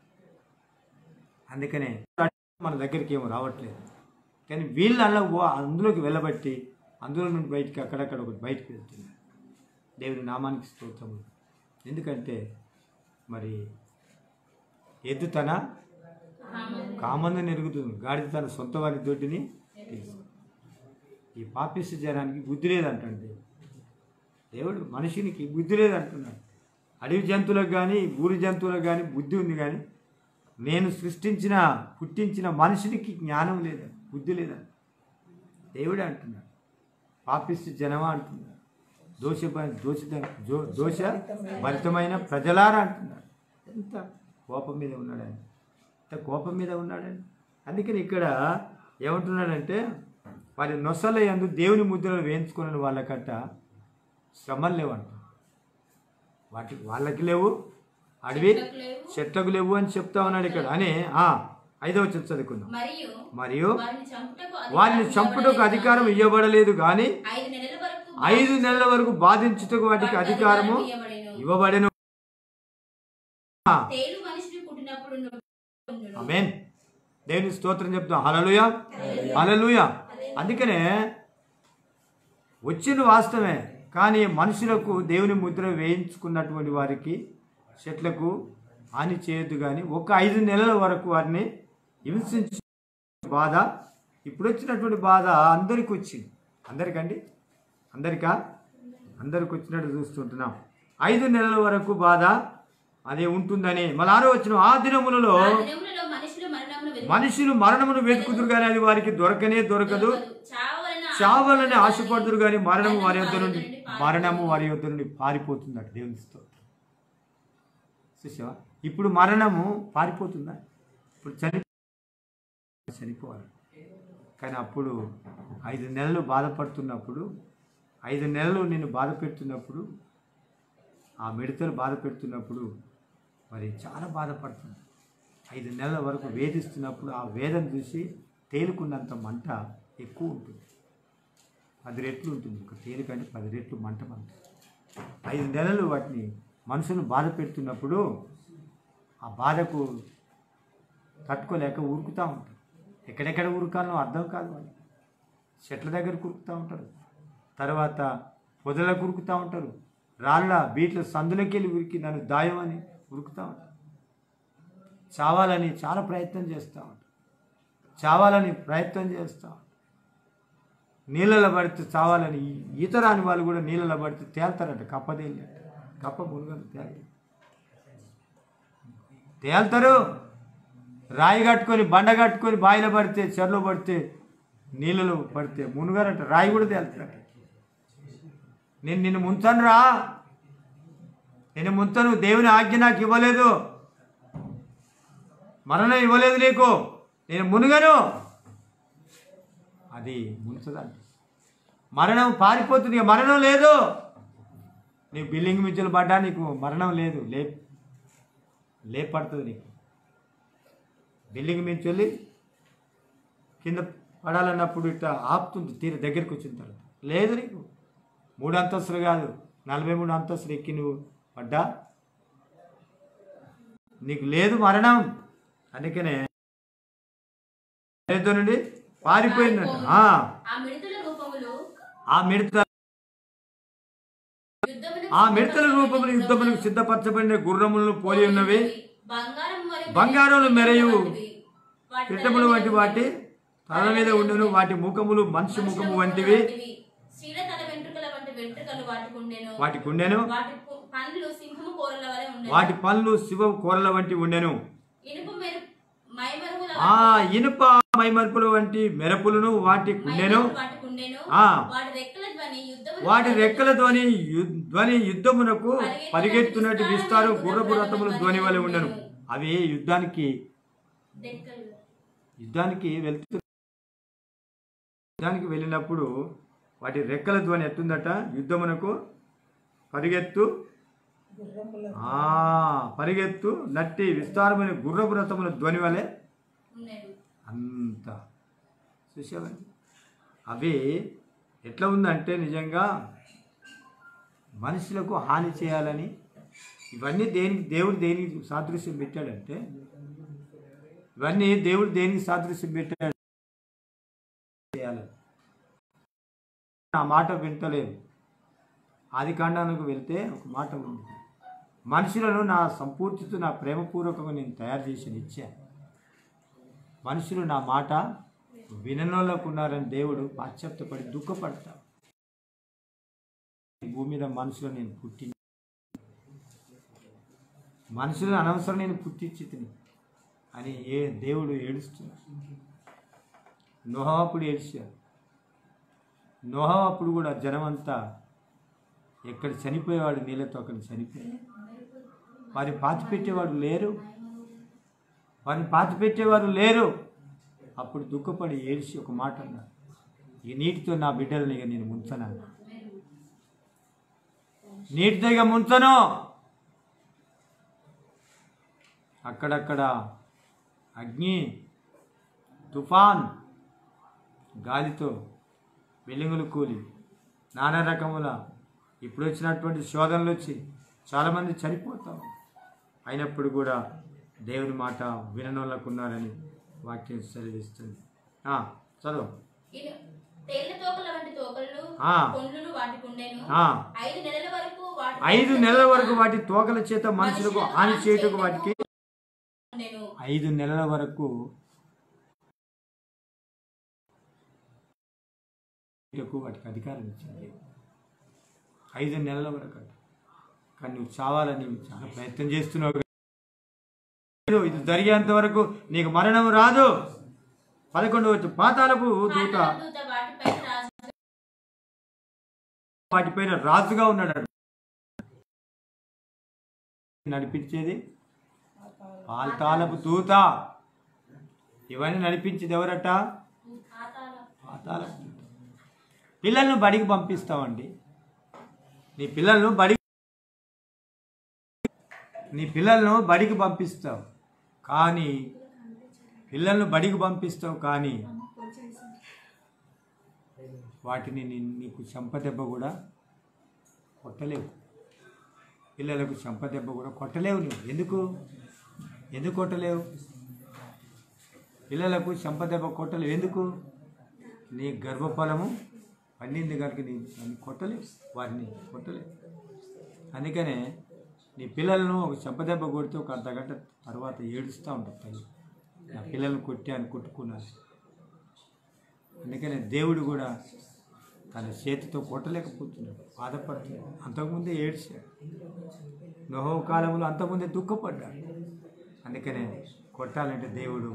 S2: అందుకనే మన దగ్గరికి ఏమో రావట్లేదు కానీ వీళ్ళు అలా ఓ- అందులోకి వెళ్ళబట్టి అందులో నుండి బయటికి అక్కడక్కడ ఒకటి బయటికి వెళ్తున్నారు దేవుని నామానికి స్తోత్రము ఎందుకంటే మరి ఎద్దు తన కామందు నెరుగుతుంది గాడిద తన సొంత వారి దొడ్డిని తీస్తుంది. ఈ పాపిష్టి జనానికి బుద్ధి లేదంటాడు దేవుడు దేవుడు మనిషినికి బుద్ధి లేదంటున్నాడు అడవి జంతువులకు కానీ ఊరి జంతువులకు కానీ బుద్ధి ఉంది కానీ నేను సృష్టించిన పుట్టించిన మనిషినికి జ్ఞానం లేదని బుద్ధి లేదని దేవుడే అంటున్నాడు పాపిష్టి జనమా అంటున్నాడు దోష దోష జో- దోష భరితమైన ప్రజలారా అంటున్నాడు ఎంత కోపం మీద ఉన్నాడు ఆయన ఎంత కోపం మీద ఉన్నాడని అందుకని ఇక్కడ ఏమంటున్నాడంటే వారి నొసల యందు దేవుని ముద్రలు వేయించుకున్న వాళ్ళకట్ట శ్రమలు లేవంట వాటికి వాళ్ళకి లేవు అడవి
S3: చెట్లకు లేవు.
S2: చెట్లకు లేవు అని చెప్తా ఉన్నాడు ఇక్కడ అని ఆ, ఐదవ వచ్చి చదువుకుందాం
S3: మరియు
S2: మరియు
S3: వారిని చంపుటకు
S2: వారిని
S3: అధికారం
S2: చంపుటకు
S3: ఇవ్వబడలేదు.
S2: అధికారం ఇవ్వబడలేదు కానీ
S3: ఐదు నెలల వరకు
S2: ఐదు నెలల వరకు బాధించుటకు వాటికి అధికారము
S3: ఇవ్వబడెను.
S2: ఇవ్వబడెను
S3: తేలు మనిషిని పుట్టినప్పుడు నుండును.
S2: ఆమేన్ దేవుని స్తోత్రం చెప్తాం హలలుయ హలలుయ అందుకనే వచ్చిన వాస్తవమే కానీ మనుషులకు దేవుని ముద్ర వేయించుకున్నటువంటి వారికి చెట్లకు హాని చేయొద్దు కానీ ఒక ఐదు నెలల వరకు వారిని హింసించే బాధ ఇప్పుడు వచ్చినటువంటి బాధ అందరికి వచ్చింది అందరికండి అందరికా అందరికి వచ్చినట్టు చూస్తుంటున్నాం ఐదు నెలల వరకు బాధ అదే ఉంటుందని మళ్ళీ ఆరో వచ్చిన ఆ దినములలో
S3: ఆ దినములలో మనుషులు మరణమును వెతుకు-
S2: మనుషులు మరణమును వెతుకుదురు కానీ అది వారికి దొరకనే దొరకదు
S3: చావలన
S2: చావాలని ఆశపడుతురు కానీ మరణము వారి యొద్ద నుండి మరణము వారి యొద్ద నుండి పారిపోతుందట దేవుని స్తోత్రం చూసావా ఇప్పుడు మరణము పారిపోతుందా ఇప్పుడు చని చనిపోవాలి కానీ అప్పుడు ఐదు నెలలు బాధపడుతున్నప్పుడు ఐదు నెలలు నేను బాధ పెడుతున్నప్పుడు ఆ మిడతలు బాధ పెడుతున్నప్పుడు మరి చాలా బాధపడుతుంది ఐదు నెలల వరకు వేధిస్తున్నప్పుడు ఆ వేదన చూసి తేలుకున్నంత మంట ఎక్కువ ఉంటుంది పది రెట్లు ఉంటుంది ఒక తేలిక అంటే పది రెట్లు మంట మంట ఐదు నెలలు వాటిని మనుషులు బాధ పెడుతున్నప్పుడు ఆ బాధకు తట్టుకోలేక ఉరుకుతూ ఉంటారు ఎక్కడెక్కడ ఉరకాలో అర్థం కాదు వాళ్ళు చెట్ల దగ్గర ఉరుకుతూ ఉంటారు తర్వాత పొదల ఉరుకుతూ ఉంటారు రాళ్ళ బీట్ల సందులకి వెళ్ళి ఉరికి నన్ను దాయమని ఉరుకుతూ ఉంటారు చావాలని చాలా ప్రయత్నం చేస్తూ ఉంటారు చావాలని ప్రయత్నం చేస్తూ ఉంటారు నీళ్ళలో పడితే చావాలని ఈత రాని వాళ్ళు కూడా నీళ్ళలో పడితే తేల్తారట కప్పదేళ్ళు కప్ప మునుగలు తేల్తారు తేల్తారు రాయి కట్టుకొని బండ కట్టుకొని బావిలో పడితే చెరలో పడితే నీళ్ళలో పడితే మునుగారట రాయి కూడా తేలుతారట నేను నిన్ను ముంచను రా నేను ముంచను దేవుని ఆజ్ఞ నాకు ఇవ్వలేదు మరణం ఇవ్వలేదు నీకు నేను మునుగను అది ముంచదండి మరణం పారిపోతుంది ఇక మరణం లేదు నీ బిల్డింగ్ మించులు పడ్డా నీకు మరణం లేదు లే లేపడుతుంది నీకు బిల్డింగ్ మించి వెళ్ళి కింద పడాలన్నప్పుడు ఇట్లా ఆపుతుంది తీర దగ్గరికి వచ్చిన తర్వాత లేదు నీకు మూడు అంతస్తులు కాదు నలభై మూడు అంతస్తులు ఎక్కి నువ్వు పడ్డా నీకు లేదు మరణం అందుకనే ఏదో నుండి పారిపోయిందంట ఆ,
S3: ఆ మిడతల రూపములు
S2: ఆ మిడత
S3: యుద్ధమునకు
S2: ఆ మిడతల రూపములు యుద్ధములకు సిద్ధపరచబడిన గుర్రములను పోలి ఉన్నవి
S3: బంగారం మరియు
S2: బంగారములు మెరయు
S3: వంటివి. వాటి
S2: పిట్టములు వంటి వాటి తల మీద ఉండెను వాటి ముఖములు మనిషి ముఖము వంటివి
S3: స్త్రీల తల వెంట్రుకల వంటి వెంట్రుకలు వాటికి ఉండెను
S2: వాటికి ఉండెను
S3: వాటి పు- పండ్లు సింహము కూరల వలె ఉండెను
S2: వాటి పళ్ళు శివ కూరల వంటి ఉండెను
S3: ఇనుపు మెరు మైమరువుల
S2: ఆ ఇనుప మైమర్పుల వంటి మెరపులను వాటికి ఉండెను
S3: మైమరువు వాటికి ఉండెను
S2: ఆ.
S3: వాటి రెక్కల ధ్వని యుద్ధము
S2: వాటి రెక్కల ధ్వని యు- ధ్వని యుద్ధమునకు పరిగెత్తునట్టు విస్తారం గుర్రపు రథముల ధ్వని వలె ఉండెను అవి యుద్ధానికి
S3: రెక్కలు
S2: యుద్ధానికి వెళ్తూ యుద్ధానికి వెళ్ళినప్పుడు వాటి రెక్కల ధ్వని ఎట్టుందట యుద్ధమునకు పరిగెత్తు ఆ, పరిగెత్తు నట్టి విస్తారమైన గుర్రపు రథముల ధ్వని వలె
S3: ఉండెను
S2: అంత చూసావండి అవి ఎట్లా ఉందంటే నిజంగా మనుషులకు హాని చేయాలని ఇవన్నీ దేనికి దేవుడు దేనికి సాదృశ్యం పెట్టాడంటే ఇవన్నీ దేవుడు దేనికి సాదృశ్యం పెట్టాడు చేయాలి నా మాట వింటలేదు ఆది కాండానికి వెళ్తే ఒక మాట ఉంది మనుషులను నా సంపూర్తితో నా ప్రేమపూర్వకంగా నేను తయారు చేసి ఇచ్చాను మనుషులు నా మాట విననోళ్ళకు ఉన్నారని దేవుడు పాశ్చాత్యపడి దుఃఖపడతాడు ఈ భూమి మీద మనుషులు నేను పుట్టి మనుషులు అనవసరం నేను పుట్టించి తిని అని ఏ దేవుడు ఏడుస్తున్నాడు నోహ అప్పుడు ఏడ్చాడు నోహ అప్పుడు కూడా జనమంతా ఎక్కడ చనిపోయేవాడు నీళ్ళతో అక్కడ చనిపోయాడు వారిని పాతి పెట్టేవాడు లేరు వారిని పాతి పెట్టేవారు లేరు అప్పుడు దుఃఖపడి ఏడిచి ఒక మాట అన్నాడు ఈ నీటితో నా బిడ్డలని ఇక నేను ముంచను అన్నాడు. నీటితో ఇక ముంచను అక్కడక్కడ అగ్ని తుఫాన్ గాలితో వెలుగులు కూలి నానా రకముల ఇప్పుడు వచ్చినటువంటి శోధనలు వచ్చి చాలామంది చనిపోతారు అయినప్పుడు కూడా దేవుని మాట విననోళ్ళకు ఉన్నారని వాక్యం సెలవిస్తుంది ఆ, చదువు
S3: ఇను- తేళ్ల తోకల వంటి తోకలు
S2: ఆ.
S3: కొండ్లు వాటికి ఉండెను
S2: ఆ,
S3: ఐదు నెలల వరకు వాటి
S2: ఐదు నెలల వరకు వాటి తోకల చేత మనుషులకు హాని చేయుటకు వాటికి
S3: ఉండెను
S2: ఐదు నెలల వరకు చేయుటకు వాటికి అధికారం ఇచ్చింది ఐదు నెలల వరకు అంట. కానీ నువ్వు చావాలని చాలా ప్రయత్నం చేస్తున్నావు కదా. ఇది జరిగేంత వరకు నీకు మరణం రాదు పదకొండు వచ్చి పాతాలపు దూత
S3: దూత వాటిపై రాజు
S2: వాటిపైన రాజుగా ఉన్నాడు నడిపించేది పాతాలపు దూత ఇవన్నీ నడిపించేది ఎవరట
S3: పాతాళ
S2: పాతాలపు దూత పిల్లలను బడికి పంపిస్తామండి నీ పిల్లలను బడి నీ పిల్లలను బడికి పంపిస్తావు కానీ పిల్లలను బడికి పంపిస్తావు కానీ వాటిని నీ- నీకు చెంపదెబ్బ కూడా కొట్టలేవు పిల్లలకు చెంపదెబ్బ కూడా కొట్టలేవు నువ్వు ఎందుకు ఎందుకు కొట్టలేవు పిల్లలకు చెంపదెబ్బ కొట్టలేవు ఎందుకు నీ గర్భఫలము పండింది కనుక నీ దాన్ని కొట్టలేవు వారిని కొట్టలేవు అందుకనే నీ పిల్లలను ఒక చెంపదెబ్బ కొడితే ఒక అర్ధ గంట తర్వాత ఏడుస్తూ ఉంటుంది తల్లి నా పిల్లల్ని కొట్టాను కొట్టుకున్నాను అందుకనే దేవుడు కూడా తన చేతితో కొట్టలేకపోతున్నాడు బాధపడుతున్నాడు అంతకుముందే ఏడ్చాడు నహో కాలంలో అంతకుముందే దుఃఖపడ్డాడు అందుకనే కొట్టాలంటే దేవుడు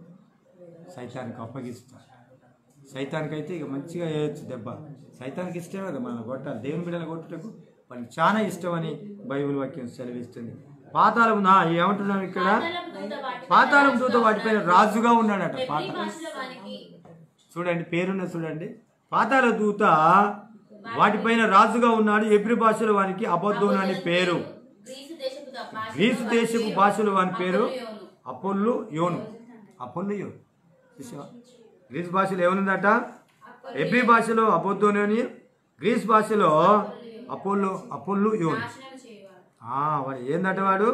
S2: సైతానికి అప్పగిస్తాడు సైతానికి అయితే ఇక మంచిగా వేయచ్చు దెబ్బ సైతానికి ఇష్టమే కదా మనం కొట్టాలి దేవుని బిడ్డలు కొట్టుటకు వాళ్ళకి చాలా ఇష్టం అని బైబిల్ వాక్యం సెలవిస్తుంది పాతాళం నా ఏమంటున్నాం ఇక్కడ
S3: పాతాళం దూత వాటి
S2: పాతాళం దూత వాటిపైన రాజుగా ఉన్నాడట
S3: హెబ్రీ
S2: పాత
S3: భాషలో వానికి
S2: చూడండి పేరున్న చూడండి పాతాళ దూత వాటిపైన రాజుగా ఉన్నాడు ఎబ్రి భాషలో వానికి అబద్ధం అని పేరు
S3: గ్రీసు దేశపు ద- భాషలో
S2: గ్రీసు దేశపు భాషలో వాని పేరు
S3: అపోలియోను.
S2: అపోల్లు యోను అపోల్లు యోను చూసావా గ్రీస్ భాషలో ఏమనుందట ఎబ్రి భాషలో అబద్ధోని గ్రీస్ భాషలో అపోల్లో అపోల్లు యోను
S3: నాశనం చేయవాడు
S2: ఆ, వాడు ఏందట వాడు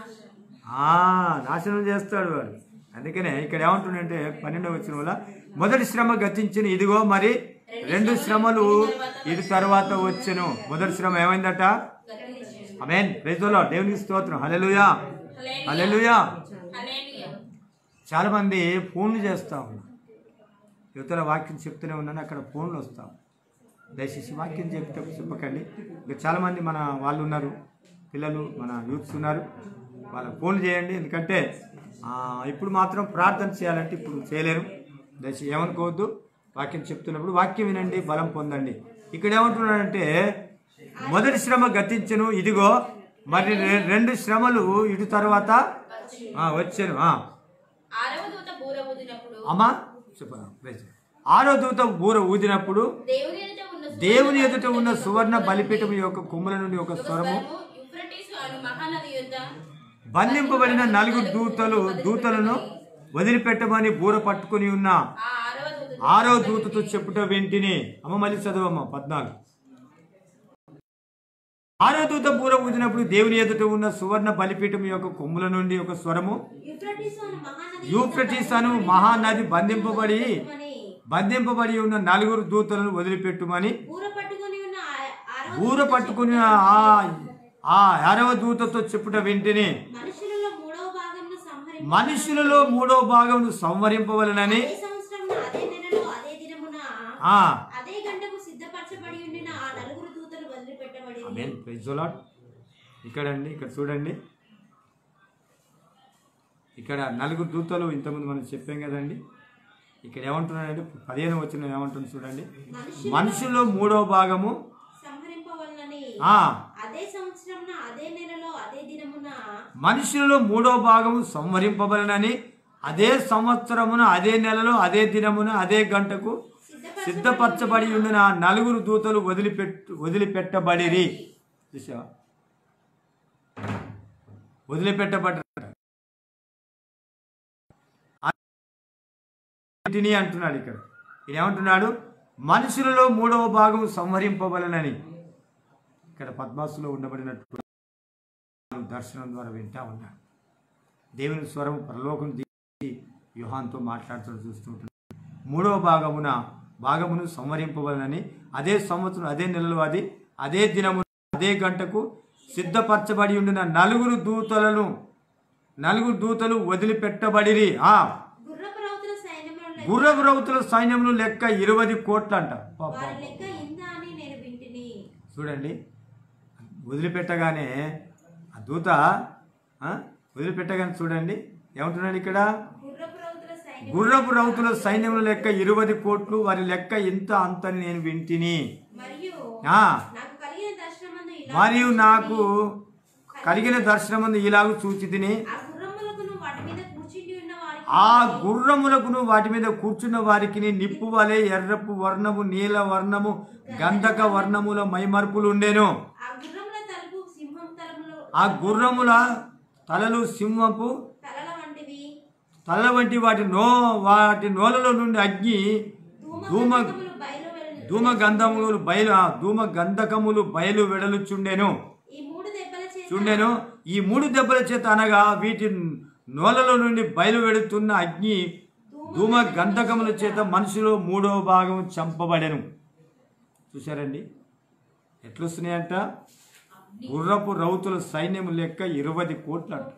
S2: ఆ, నాశనం చేస్తాడు వాడు అందుకనే ఇక్కడ ఏమంటుండంటే పన్నెండవ వచ్చిన వల్ల మొదటి శ్రమ గతించిన ఇదిగో మరి రెండు శ్రమలు ఇది తర్వాత వచ్చెను మొదటి శ్రమ ఏమైందట
S3: గతించెను.
S2: అమేన్ ప్రైజులో దేవునికి స్తోత్రం హల్లెలూయా
S3: హల్లెలూయా.
S2: హల్లెలూయా
S3: హల్లెలూయా.
S2: చాలా మంది ఫోన్లు చేస్తా ఉన్నారు యువతల వాక్యం చెప్తూనే ఉన్నాను అక్కడ ఫోన్లు వస్తాం దయచేసి వాక్యం చెప్తే చెప్పకండి ఇంకా చాలామంది మన వాళ్ళు ఉన్నారు పిల్లలు మన యూత్స్ ఉన్నారు వాళ్ళకి ఫోన్ చేయండి ఎందుకంటే ఆ, ఇప్పుడు మాత్రం ప్రార్థన చేయాలంటే ఇప్పుడు చేయలేరు దయచేసి ఏమనుకోవద్దు వాక్యం చెప్తున్నప్పుడు వాక్యం వినండి బలం పొందండి ఇక్కడ ఏమంటున్నాడంటే మొదటి శ్రమ గతించను ఇదిగో మరి రె- రెండు శ్రమలు ఇటు తర్వాత ఆ, వచ్చాను ఆ.
S3: ఆరవ దూత బూర ఊదినప్పుడు
S2: అమ్మా చెప్పను ప్రైజ్. ఆరో దూత బూర ఊదినప్పుడు
S3: దేవుని ఎదుట ఉన్న సువర్ణ
S2: దేవుని ఎదుట ఉన్న సువర్ణ బలిపీఠం యొక్క కొమ్ముల నుండి ఒక స్వరము
S3: స్వరము యూఫ్రటీసు అను మహానది యొద్ద
S2: బంధింపబడిన నలుగురు దూతలు దూతలను వదిలిపెట్టమని బూర పట్టుకుని ఉన్న
S3: ఆ ఆరవ దూత
S2: ఆరో దూతతో చెప్పుట వింటిని అమ్మ మళ్ళీ చదవమ్మ పద్నాలుగు ఆరో దూత బూర ఊదినప్పుడు దేవుని ఎదుట ఉన్న సువర్ణ బలిపీఠం యొక్క కొమ్ముల నుండి ఒక స్వరము
S4: యూఫ్రటీసు అను మహానది
S2: యూఫ్రటీస్ అను మహానది బంధింపబడి
S4: అని
S2: బంధింపబడి ఉన్న నలుగురు దూతలను వదిలిపెట్టుమని
S4: ఊర పట్టుకొని ఉన్న ఆ- ఆరవ
S2: ఊర పట్టుకుని ఆ ఆ ఆరవ దూతతో చెప్పుట వింటిని
S4: మనుషులలో మూడవ భాగంను సంహరి
S2: మనుషులలో మూడో భాగం సంవరింపవలనని
S4: అదే సంవత్సరం అదే నెలలో అదే దినమున
S2: ఆ
S4: అదే గంటకు సిద్ధపరచబడి ఉండిన ఆ నలుగురు దూతలు వదిలిపెట్టబడి
S2: ఆమేన్ ప్రైజ్ ద లార్డ్ ఇక్కడండి ఇక్కడ చూడండి ఇక్కడ నలుగురు దూతలు ఇంతకుముందు మనం చెప్పాం కదండి ఇక్కడ ఏమంటున్నాడంటే పదిహేను వచ్చిన ఏమంటుంది చూడండి
S4: మనుషులు
S2: మనుషుల్లో మూడో భాగము
S4: సంహరింపవలనని
S2: ఆ
S4: అదే సంవత్సరం అదే నెలలో అదే దినమున
S2: మనుషులలో మూడో భాగము సంవరింపబలనని అదే సంవత్సరమున అదే నెలలో అదే దినమున అదే గంటకు సిద్ధపరచబడి ఉండిన ఆ నలుగురు దూతలు వదిలిపెట్టు వదిలిపెట్టబడిరి చూసావా వదిలిపెట్టబడ్డ ఇంటిని అంటున్నాడు ఇక్కడ ఈయన ఏమంటున్నాడు మనుషులలో మూడవ భాగం సంహరింపబలనని ఇక్కడ పద్మాసులో ఉండబడినట్టు దర్శనం ద్వారా వింటా ఉన్నాడు దేవుని స్వరం పరలోకం దిగి యుహాన్తో మాట్లాడుతూ చూస్తుంటున్నాడు మూడవ భాగమున భాగమును సంవరింపవలనని అదే సంవత్సరం అదే నెలలో అది అదే దినము అదే గంటకు సిద్ధపరచబడి ఉండిన నలుగురు దూతలను నలుగురు దూతలు వదిలిపెట్టబడిరి ఆ
S4: గుర్రపు రౌతుల సైన్యముల లెక్క
S2: గుర్రపు రౌతుల సైన్యములు లెక్క ఇరవై కోట్లంట పాప.
S4: వారి లెక్క ఇంత అని నేను వింటిని
S2: చూడండి వదిలిపెట్టగానే ఆ దూత ఆ, వదిలిపెట్టగానే చూడండి ఏమంటున్నాడు ఇక్కడ
S4: గుర్రపు రౌతుల సైన్యం
S2: గుర్రపు రౌతుల సైన్యముల లెక్క ఇరవై కోట్లు వారి లెక్క ఇంత అంతని నేను వింటిని
S4: మరియు
S2: ఆ,
S4: నాకు కలిగిన దర్శనమందు ఇలా
S2: మరియు నాకు కలిగిన దర్శనమందు ఇలాగ చూచి తిని
S4: ఆ గుర్రములకును వాటి మీద కూర్చుండి ఉన్న వారికి
S2: ఆ గుర్రములకును వాటి మీద కూర్చున్న వారికి నిప్పు వలె ఎర్రపు వర్ణము నీల వర్ణము గంధక వర్ణముల మైమర్పులు ఉండేను
S4: ఆ గుర్రముల తలుపు సింహం తలములో
S2: ఆ గుర్రముల తలలు సింహపు
S4: తలల వంటివి
S2: తల వంటి వాటి నో వాటి నోలలో నుండి అగ్ని ధూమ
S4: ధూమములు బయలు వెళ్ళు
S2: ధూమ గంధములు బయలు ఆ, ధూమ గంధకములు బయలు వెడలుచుండెను
S4: ఈ మూడు దెబ్బల చేత
S2: చూడెను ఈ మూడు దెబ్బల చేత అనగా వీటి నోలలో నుండి బయలు వెడుతున్న అగ్ని ధూమ గంధకముల చేత మనిషిలో మూడవ భాగం చంపబడెను చూశారండి ఎట్లొస్తున్నాయంట గుర్రపు రౌతుల సైన్యం లెక్క ఇరవై కోట్లు అంట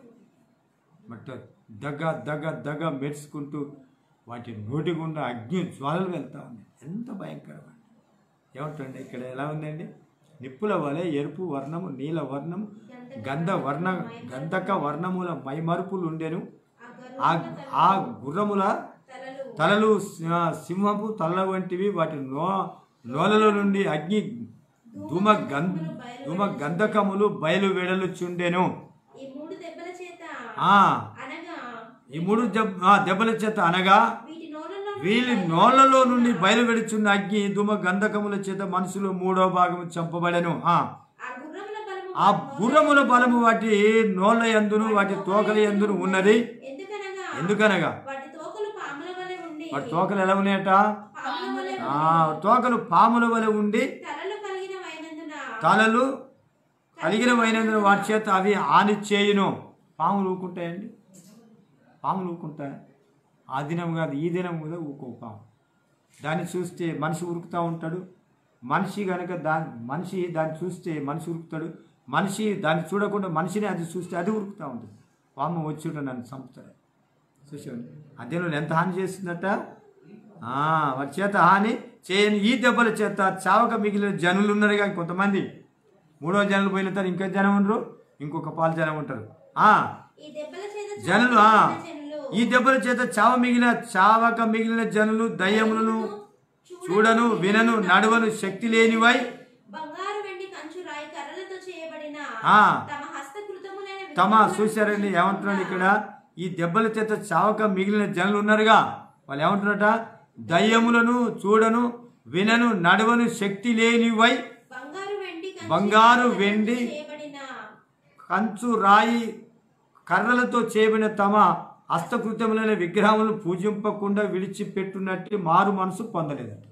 S2: బట్ దగ్గ దగ్గ దగ్గ మెరుచుకుంటూ వాటి నోటి గుండా అగ్ని జ్వాలలు వెళ్తా ఉన్నాయి ఎంత భయంకరమండి ఏమంటండి ఇక్కడ ఎలా ఉందండి నిప్పుల వలె ఎరుపు వర్ణము నీల వర్ణము గంధ వర్ణ గంధక వర్ణముల మైమరుపులు ఉండెను ఆ ఆ గుర్రముల
S4: తలలు
S2: తలలు సి- సింహపు తలల వంటివి వాటి నో నోలలో నుండి అగ్ని ధూమ గం ధూమ గంధకములు బయలు వెడలుచుండెను
S4: ఈ మూడు దెబ్బల చేత
S2: ఆ
S4: అనగా
S2: ఈ మూడు దెబ్ ఆ, దెబ్బల చేత అనగా
S4: వీటి నోళ్ళలో
S2: వీళ్ళ నోళ్లలో నుండి బయలువెడుచున్న అగ్ని ధూమ గంధకముల చేత మనుషులు మూడో భాగం చంపబడెను ఆ
S4: ఆ గుర్రముల బలము
S2: ఆ గుర్రముల బలము వాటి నోళ్ళ ఎందును వాటి తోకల ఎందును ఉన్నది
S4: ఎందుకనగా
S2: ఎందుకనగా
S4: వాటి తోకలు పాముల వలె ఉండి
S2: వాటి తోకలు ఎలా ఉన్నాయట
S4: పాముల వలె
S2: ఆ తోకలు పాముల వలె ఉండి
S4: తలలు కలిగిన వైనందున
S2: తలలు కలిగినమైనందున వాటి చేత అవి హాని చేయును పాములు ఊకుంటాయండి పాములు ఊకుంటాయి ఆ దినం కాదు ఈ దినం కూడా ఊకో పాము దాన్ని చూస్తే మనిషి ఉరుకుతూ ఉంటాడు మనిషి కనుక దాని మనిషి దాన్ని చూస్తే మనిషి ఉరుకుతాడు మనిషి దాన్ని చూడకుండా మనిషిని అది చూస్తే అది ఉరుకుతూ ఉంటుంది పాము వచ్చి ఉంటే నన్ను చంపుతాడు చూసాడు అధ్యయనం ఎంత హాని చేస్తుందట ఆ, వారి చేత హాని చేయని ఈ దెబ్బల చేత చావక మిగిలిన జనులు ఉన్నారు కానీ కొంతమంది మూడో జనులు పోయిన తర్వాత ఇంకో జనం ఉండరు ఇంకొక పాలు జనం ఉంటారు ఆ,
S4: ఈ దెబ్బల చేత
S2: జనులు ఆ,
S4: జనులు
S2: ఈ దెబ్బల చేత చావ మిగిలిన చావక మిగిలిన జనులు దయ్యములను చూడను వినను నడవను శక్తి లేనివై
S4: బంగారు వెండి కంచు రాయి కర్రలతో చేయబడిన
S2: ఆ.
S4: తమ హస్తకృతములైన
S2: తమ
S4: విగ్రహములను
S2: చూశారండి ఏమంటున్నాడు ఇక్కడ ఈ దెబ్బల చేత చావక మిగిలిన జనులు ఉన్నారుగా వాళ్ళు ఏమంటున్నారట దయ్యములను చూడను వినను నడవను శక్తి లేనివై
S4: బంగారు వెండి కంచు
S2: బంగారు
S4: కర్రలతో
S2: వెండి
S4: చేయబడిన
S2: కంచు రాయి కర్రలతో చేయబడిన తమ హస్తకృత్యములైన విగ్రహములను పూజింపకుండా విడిచిపెట్టున్నట్టు మారు మనసు పొందలేదట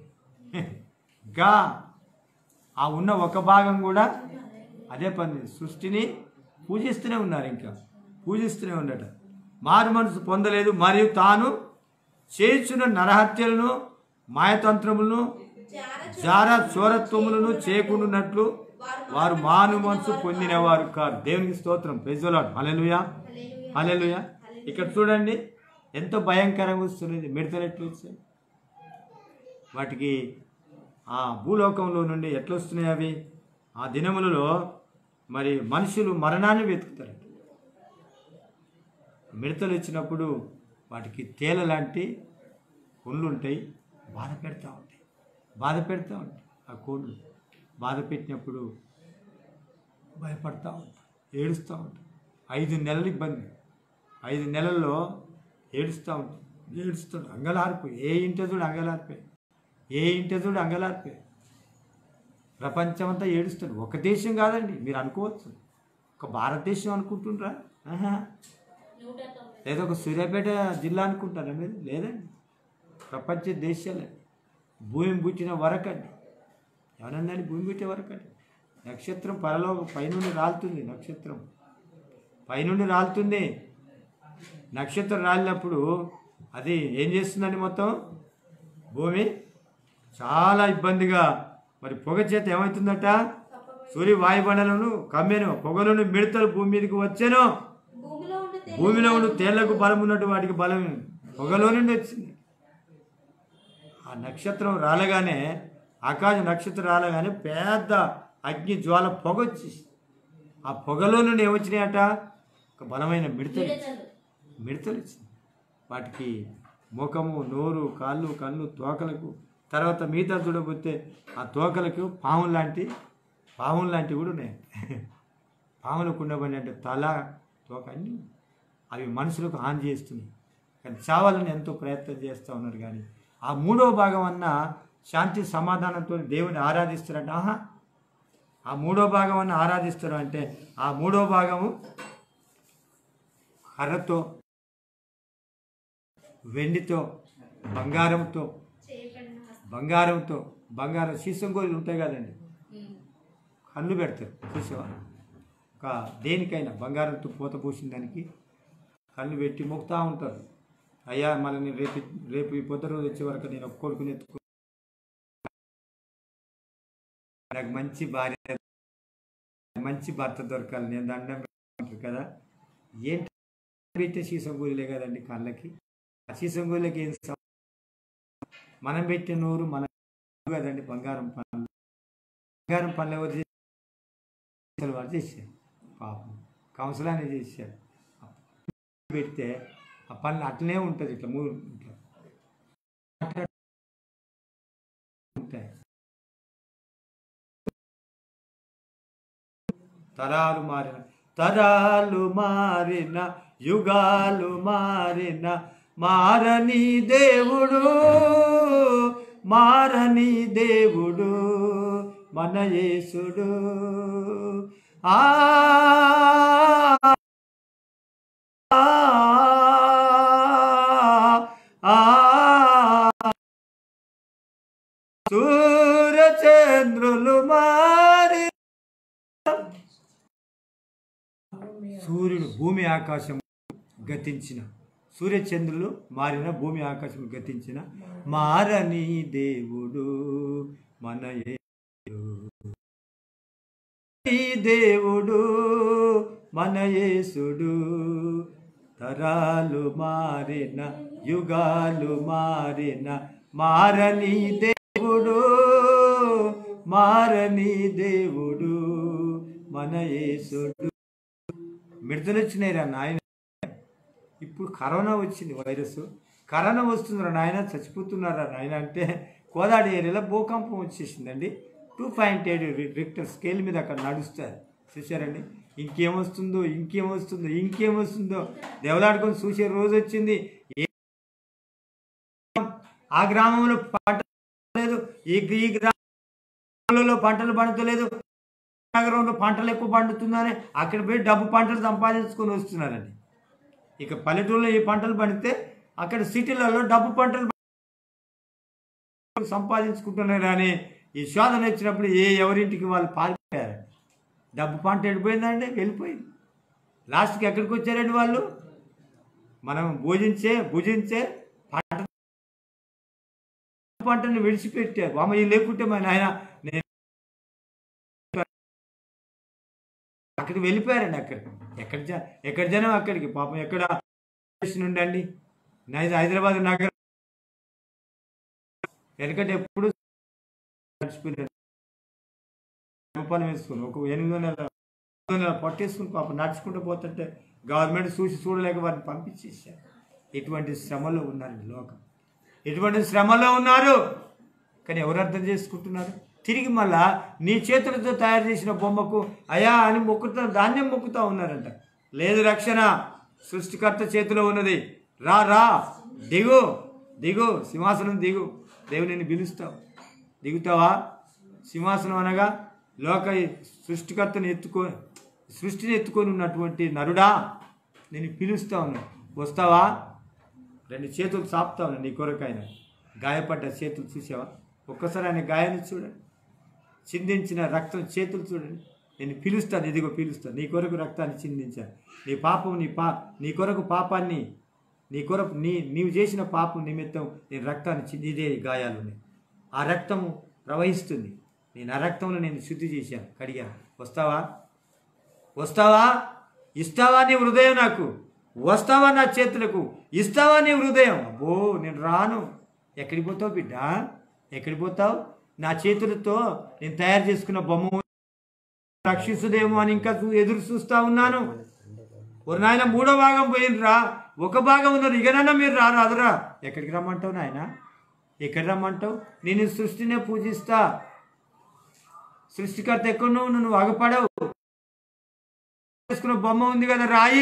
S2: గా ఆ ఉన్న ఒక భాగం కూడా అదే పని సృష్టిని పూజిస్తూనే ఉన్నారు ఇంకా పూజిస్తూనే ఉండట మారు మనసు పొందలేదు మరియు తాను చేస్తున్న నరహత్యలను మాయతంత్రములను
S4: జార
S2: జార చోరత్వములను చేయకుండానట్లు వారు మాను మనసు పొందినవారు కాదు దేవునికి స్తోత్రం ప్రజలాడు హల్లెలూయా హల్లెలూయా ఇక్కడ చూడండి ఎంత భయంకరంగా వస్తున్నది మిడతలు ఎట్లా వచ్చాయి వాటికి ఆ భూలోకంలో నుండి ఎట్లా వస్తున్నాయి అవి ఆ దినములలో మరి మనుషులు మరణాన్ని వెతుకుతారు మిడతలు వచ్చినప్పుడు వాటికి తేల లాంటి ఒళ్ళు ఉంటాయి బాధ పెడతా ఉంటాయి బాధ పెడతా ఉంటాయి ఆ కోళ్ళు బాధ పెట్టినప్పుడు భయపడతా ఉంటాయి ఏడుస్తూ ఉంటాయి ఐదు నెలలు ఇబ్బంది ఐదు నెలల్లో ఏడుస్తూ ఉంటాయి ఏడుస్తాడు అంగలారిపోయి ఏ ఇంట చూడు అంగలారిపోయి ఏ ఇంట చూడు అంగలారిపోయి ప్రపంచమంతా ఏడుస్తాడు ఒక దేశం కాదండి మీరు అనుకోవచ్చు ఒక భారతదేశం అనుకుంటుండ్రా ఆహా
S3: నూట తొంభై
S2: లేదా ఒక సూర్యాపేట జిల్లా అనుకుంటారా మీరు లేదండి ప్రపంచ దేశాలే భూమి పుట్టిన వరకండి ఎవరన్నాని భూమి పుట్టే వరకండి నక్షత్రం పరలో పైనుండి రాలుతుంది నక్షత్రం పైనుండి రాలుతుంది నక్షత్రం రాలినప్పుడు అది ఏం చేస్తుందండి మొత్తం భూమి చాలా ఇబ్బందిగా మరి పొగ చేత ఏమవుతుందట సూర్య వాయుబండలను కమ్మెను పొగలను మిడతలు భూమి మీదకి వచ్చాను
S4: భూమిలో ఉన్న తేనె
S2: భూమిలో ఉండి తేళ్లకు బలం ఉన్నట్టు వాటికి బలం పొగలో నుండి వచ్చింది ఆ నక్షత్రం రాలగానే ఆకాశ నక్షత్రం రాలగానే పెద్ద అగ్ని జ్వాల పొగ వచ్చేసి ఆ పొగలో నుండి ఏమొచ్చినాయట ఒక బలమైన మిడతలు
S3: మిడతలు
S2: మిడతలు ఇచ్చింది వాటికి ముఖము నోరు కాళ్ళు కళ్ళు తోకలకు తర్వాత మిగతా చూడబోతే ఆ తోకలకు పాములు లాంటి పాములు లాంటివి కూడా ఉన్నాయి పాములకు ఉండబడి అంటే తల తోక అన్ని అవి మనుషులకు హాని చేస్తున్నాయి కానీ చావాలని ఎంతో ప్రయత్నం చేస్తూ ఉన్నారు కానీ ఆ మూడో భాగం అన్న శాంతి సమాధానంతో దేవుని ఆరాధిస్తారంట ఆహా ఆ మూడో భాగం అన్న ఆరాధిస్తారు అంటే ఆ మూడో భాగము కర్రతో వెండితో బంగారంతో
S4: చేయబడిన హస్త-
S2: బంగారంతో బంగారం సీసం గోళీలు ఉంటాయి కదండి కళ్ళు పెడతారు చూసావా ఒక దేనికైనా బంగారంతో పూత పూసిన దానికి కళ్ళు పెట్టి మొక్కుతా ఉంటారు అయ్యా మళ్ళీ నేను రేపు రేపు ఈ పొద్దు రోజు వచ్చే వరకు నేను ఒక కొడుకుని ఎత్తుకో నాకు మంచి భార్య మంచి భర్త దొరకాలి నేను దండం పెట్టుకుంటారు కదా ఏంటి పెట్టే సీసం గోలీలే కదండి కళ్ళకి ఆ సీసం గోలీలకి ఏం సం- మనం పెట్టే నోరు మన కదండి బంగారం పనులు బంగారం పనులు ఎవరు చేశారు వాడు చేశారు పాపం కౌన్సిల్ అనేది చేశారు పెడితే ఆ పనులు అట్లనే ఉంటుంది ఇట్లా మూడు ఇట్లా ఉంటాయి తరాలు మారిన తరాలు మారిన యుగాలు మారిన మారని దేవుడు మారని దేవుడు మన యేసుడు ఆ ఆ ఆ సూర్యచంద్రులు మారి సూర్యుడు భూమి ఆకాశం గతించిన సూర్యచంద్రులు మారిన భూమి ఆకాశం గతించిన మారని దేవుడు మన యేసుడు. ఈ దేవుడు మన యేసుడు తరాలు మారిన యుగాలు మారిన మారని దేవుడు మారని దేవుడు మన యేసుడు మిడతలు వచ్చినాయిరా నాయన ఇప్పుడు కరోనా వచ్చింది వైరస్ కరోనా వస్తుందిరా నాయన చచ్చిపోతున్నారా నాయన అంటే కోదాడి ఏరియాలో భూకంపం వచ్చేసిందండి two point eight Richter scale మీద అక్కడ నడుస్తారు చూశారండి ఇంకేమొస్తుందో ఇంకేమొస్తుందో ఇంకేమొస్తుందో దేవలాడుకొని చూసే రోజు వచ్చింది ఏ- ఆ గ్రామంలో పంట లేదు ఈ ఈ గ్రామంలో పంటలు పండుతలేదు నగరంలో పంటలు ఎక్కువ పండుతుందని అక్కడ పోయి డబ్బు పంటలు సంపాదించుకొని వస్తున్నారండి ఇక పల్లెటూరులో ఈ పంటలు పండితే అక్కడ సిటీలలో డబ్బు పంటలు సంపాదించుకుంటున్నారు కానీ ఈ శోధన వచ్చినప్పుడు ఏ ఎవరింటికి వాళ్ళు పారిపోయారు డబ్బు పంట వెళ్ళిపోయిందండి వెళ్ళిపోయింది లాస్ట్కి ఎక్కడికి వచ్చారండి వాళ్ళు మనం భోజించే భుజించే పంట పంటని విడిచిపెట్టారు అమ్మ ఈ లేకుంటే మా నాయన నేను అక్కడికి వెళ్ళిపోయారండి అక్కడ ఎక్కడ జ- ఎక్కడ జనం అక్కడికి పాపం ఎక్కడ నుండి అండి నైజ్ హైదరాబాద్ నగరం వెనకటి ఎప్పుడు నడిచిపోయినారు రూపాయలు వేసుకుని ఒక ఎనిమిది వందల ఎనిమిది వందల పట్టేసుకుని పాపం నడుచుకుంటూ పోతుంటే గవర్నమెంట్ చూసి చూడలేక వారిని పంపించేసారు ఇటువంటి శ్రమలో ఉన్నారండి లోకం ఎటువంటి శ్రమలో ఉన్నారు కానీ ఎవరు అర్థం చేసుకుంటున్నారు తిరిగి మళ్ళా నీ చేతులతో తయారు చేసిన బొమ్మకు అయా అని మొక్కుతా ధాన్యం మొక్కుతా ఉన్నారంట లేదు రక్షణ సృష్టికర్త చేతిలో ఉన్నది రా రా దిగు దిగు సింహాసనం దిగు దేవుని నిన్ను పిలుస్తావు దిగుతావా సింహాసనం అనగా లోక సృష్టికర్తను ఎత్తుకో సృష్టిని ఎత్తుకొని ఉన్నటువంటి నరుడా నేను పిలుస్తా ఉన్నా వస్తావా రెండు చేతులు చాపుతా ఉన్నా నీ కొరకైనా గాయపడ్డ చేతులు చూసావా ఒక్కసారి ఆయన గాయాన్ని చూడండి చిందించిన రక్తం చేతులు చూడండి నేను పిలుస్తాను ఇదిగో పిలుస్తాను నీ కొరకు రక్తాన్ని చిందించాను నీ పాపం నీ పా నీ కొరకు పాపాన్ని నీ కొరకు నీ నీవు చేసిన పాపం నిమిత్తం నేను రక్తాన్ని చింది ఇదే గాయాలు ఉన్నాయి ఆ రక్తము ప్రవహిస్తుంది నేను ఆ రక్తంలో నేను శుద్ధి చేశాను కడిగాను వస్తావా వస్తావా ఇస్తావా నీ హృదయం నాకు వస్తావా నా చేతులకు ఇస్తావా నీ హృదయం అబ్బో నేను రాను ఎక్కడికి పోతావు బిడ్డ ఎక్కడికి పోతావు నా చేతులతో నేను తయారు చేసుకున్న బొమ్మ రక్షిస్తుందేమో అని ఇంకా చూ- ఎదురు చూస్తా ఉన్నాను ఒక నాయన మూడో భాగం పోయినరా ఒక భాగం ఉన్నారు ఇకనన్నా మీరు రారు అదరా ఎక్కడికి రమ్మంటావు నాయన ఎక్కడ రమ్మంటావు నేను ఈ సృష్టినే పూజిస్తా సృష్టికర్త ఎక్కడో ఉన్నావు, నువ్వు అగపడవు చేసుకున్న బొమ్మ ఉంది కదా రాయి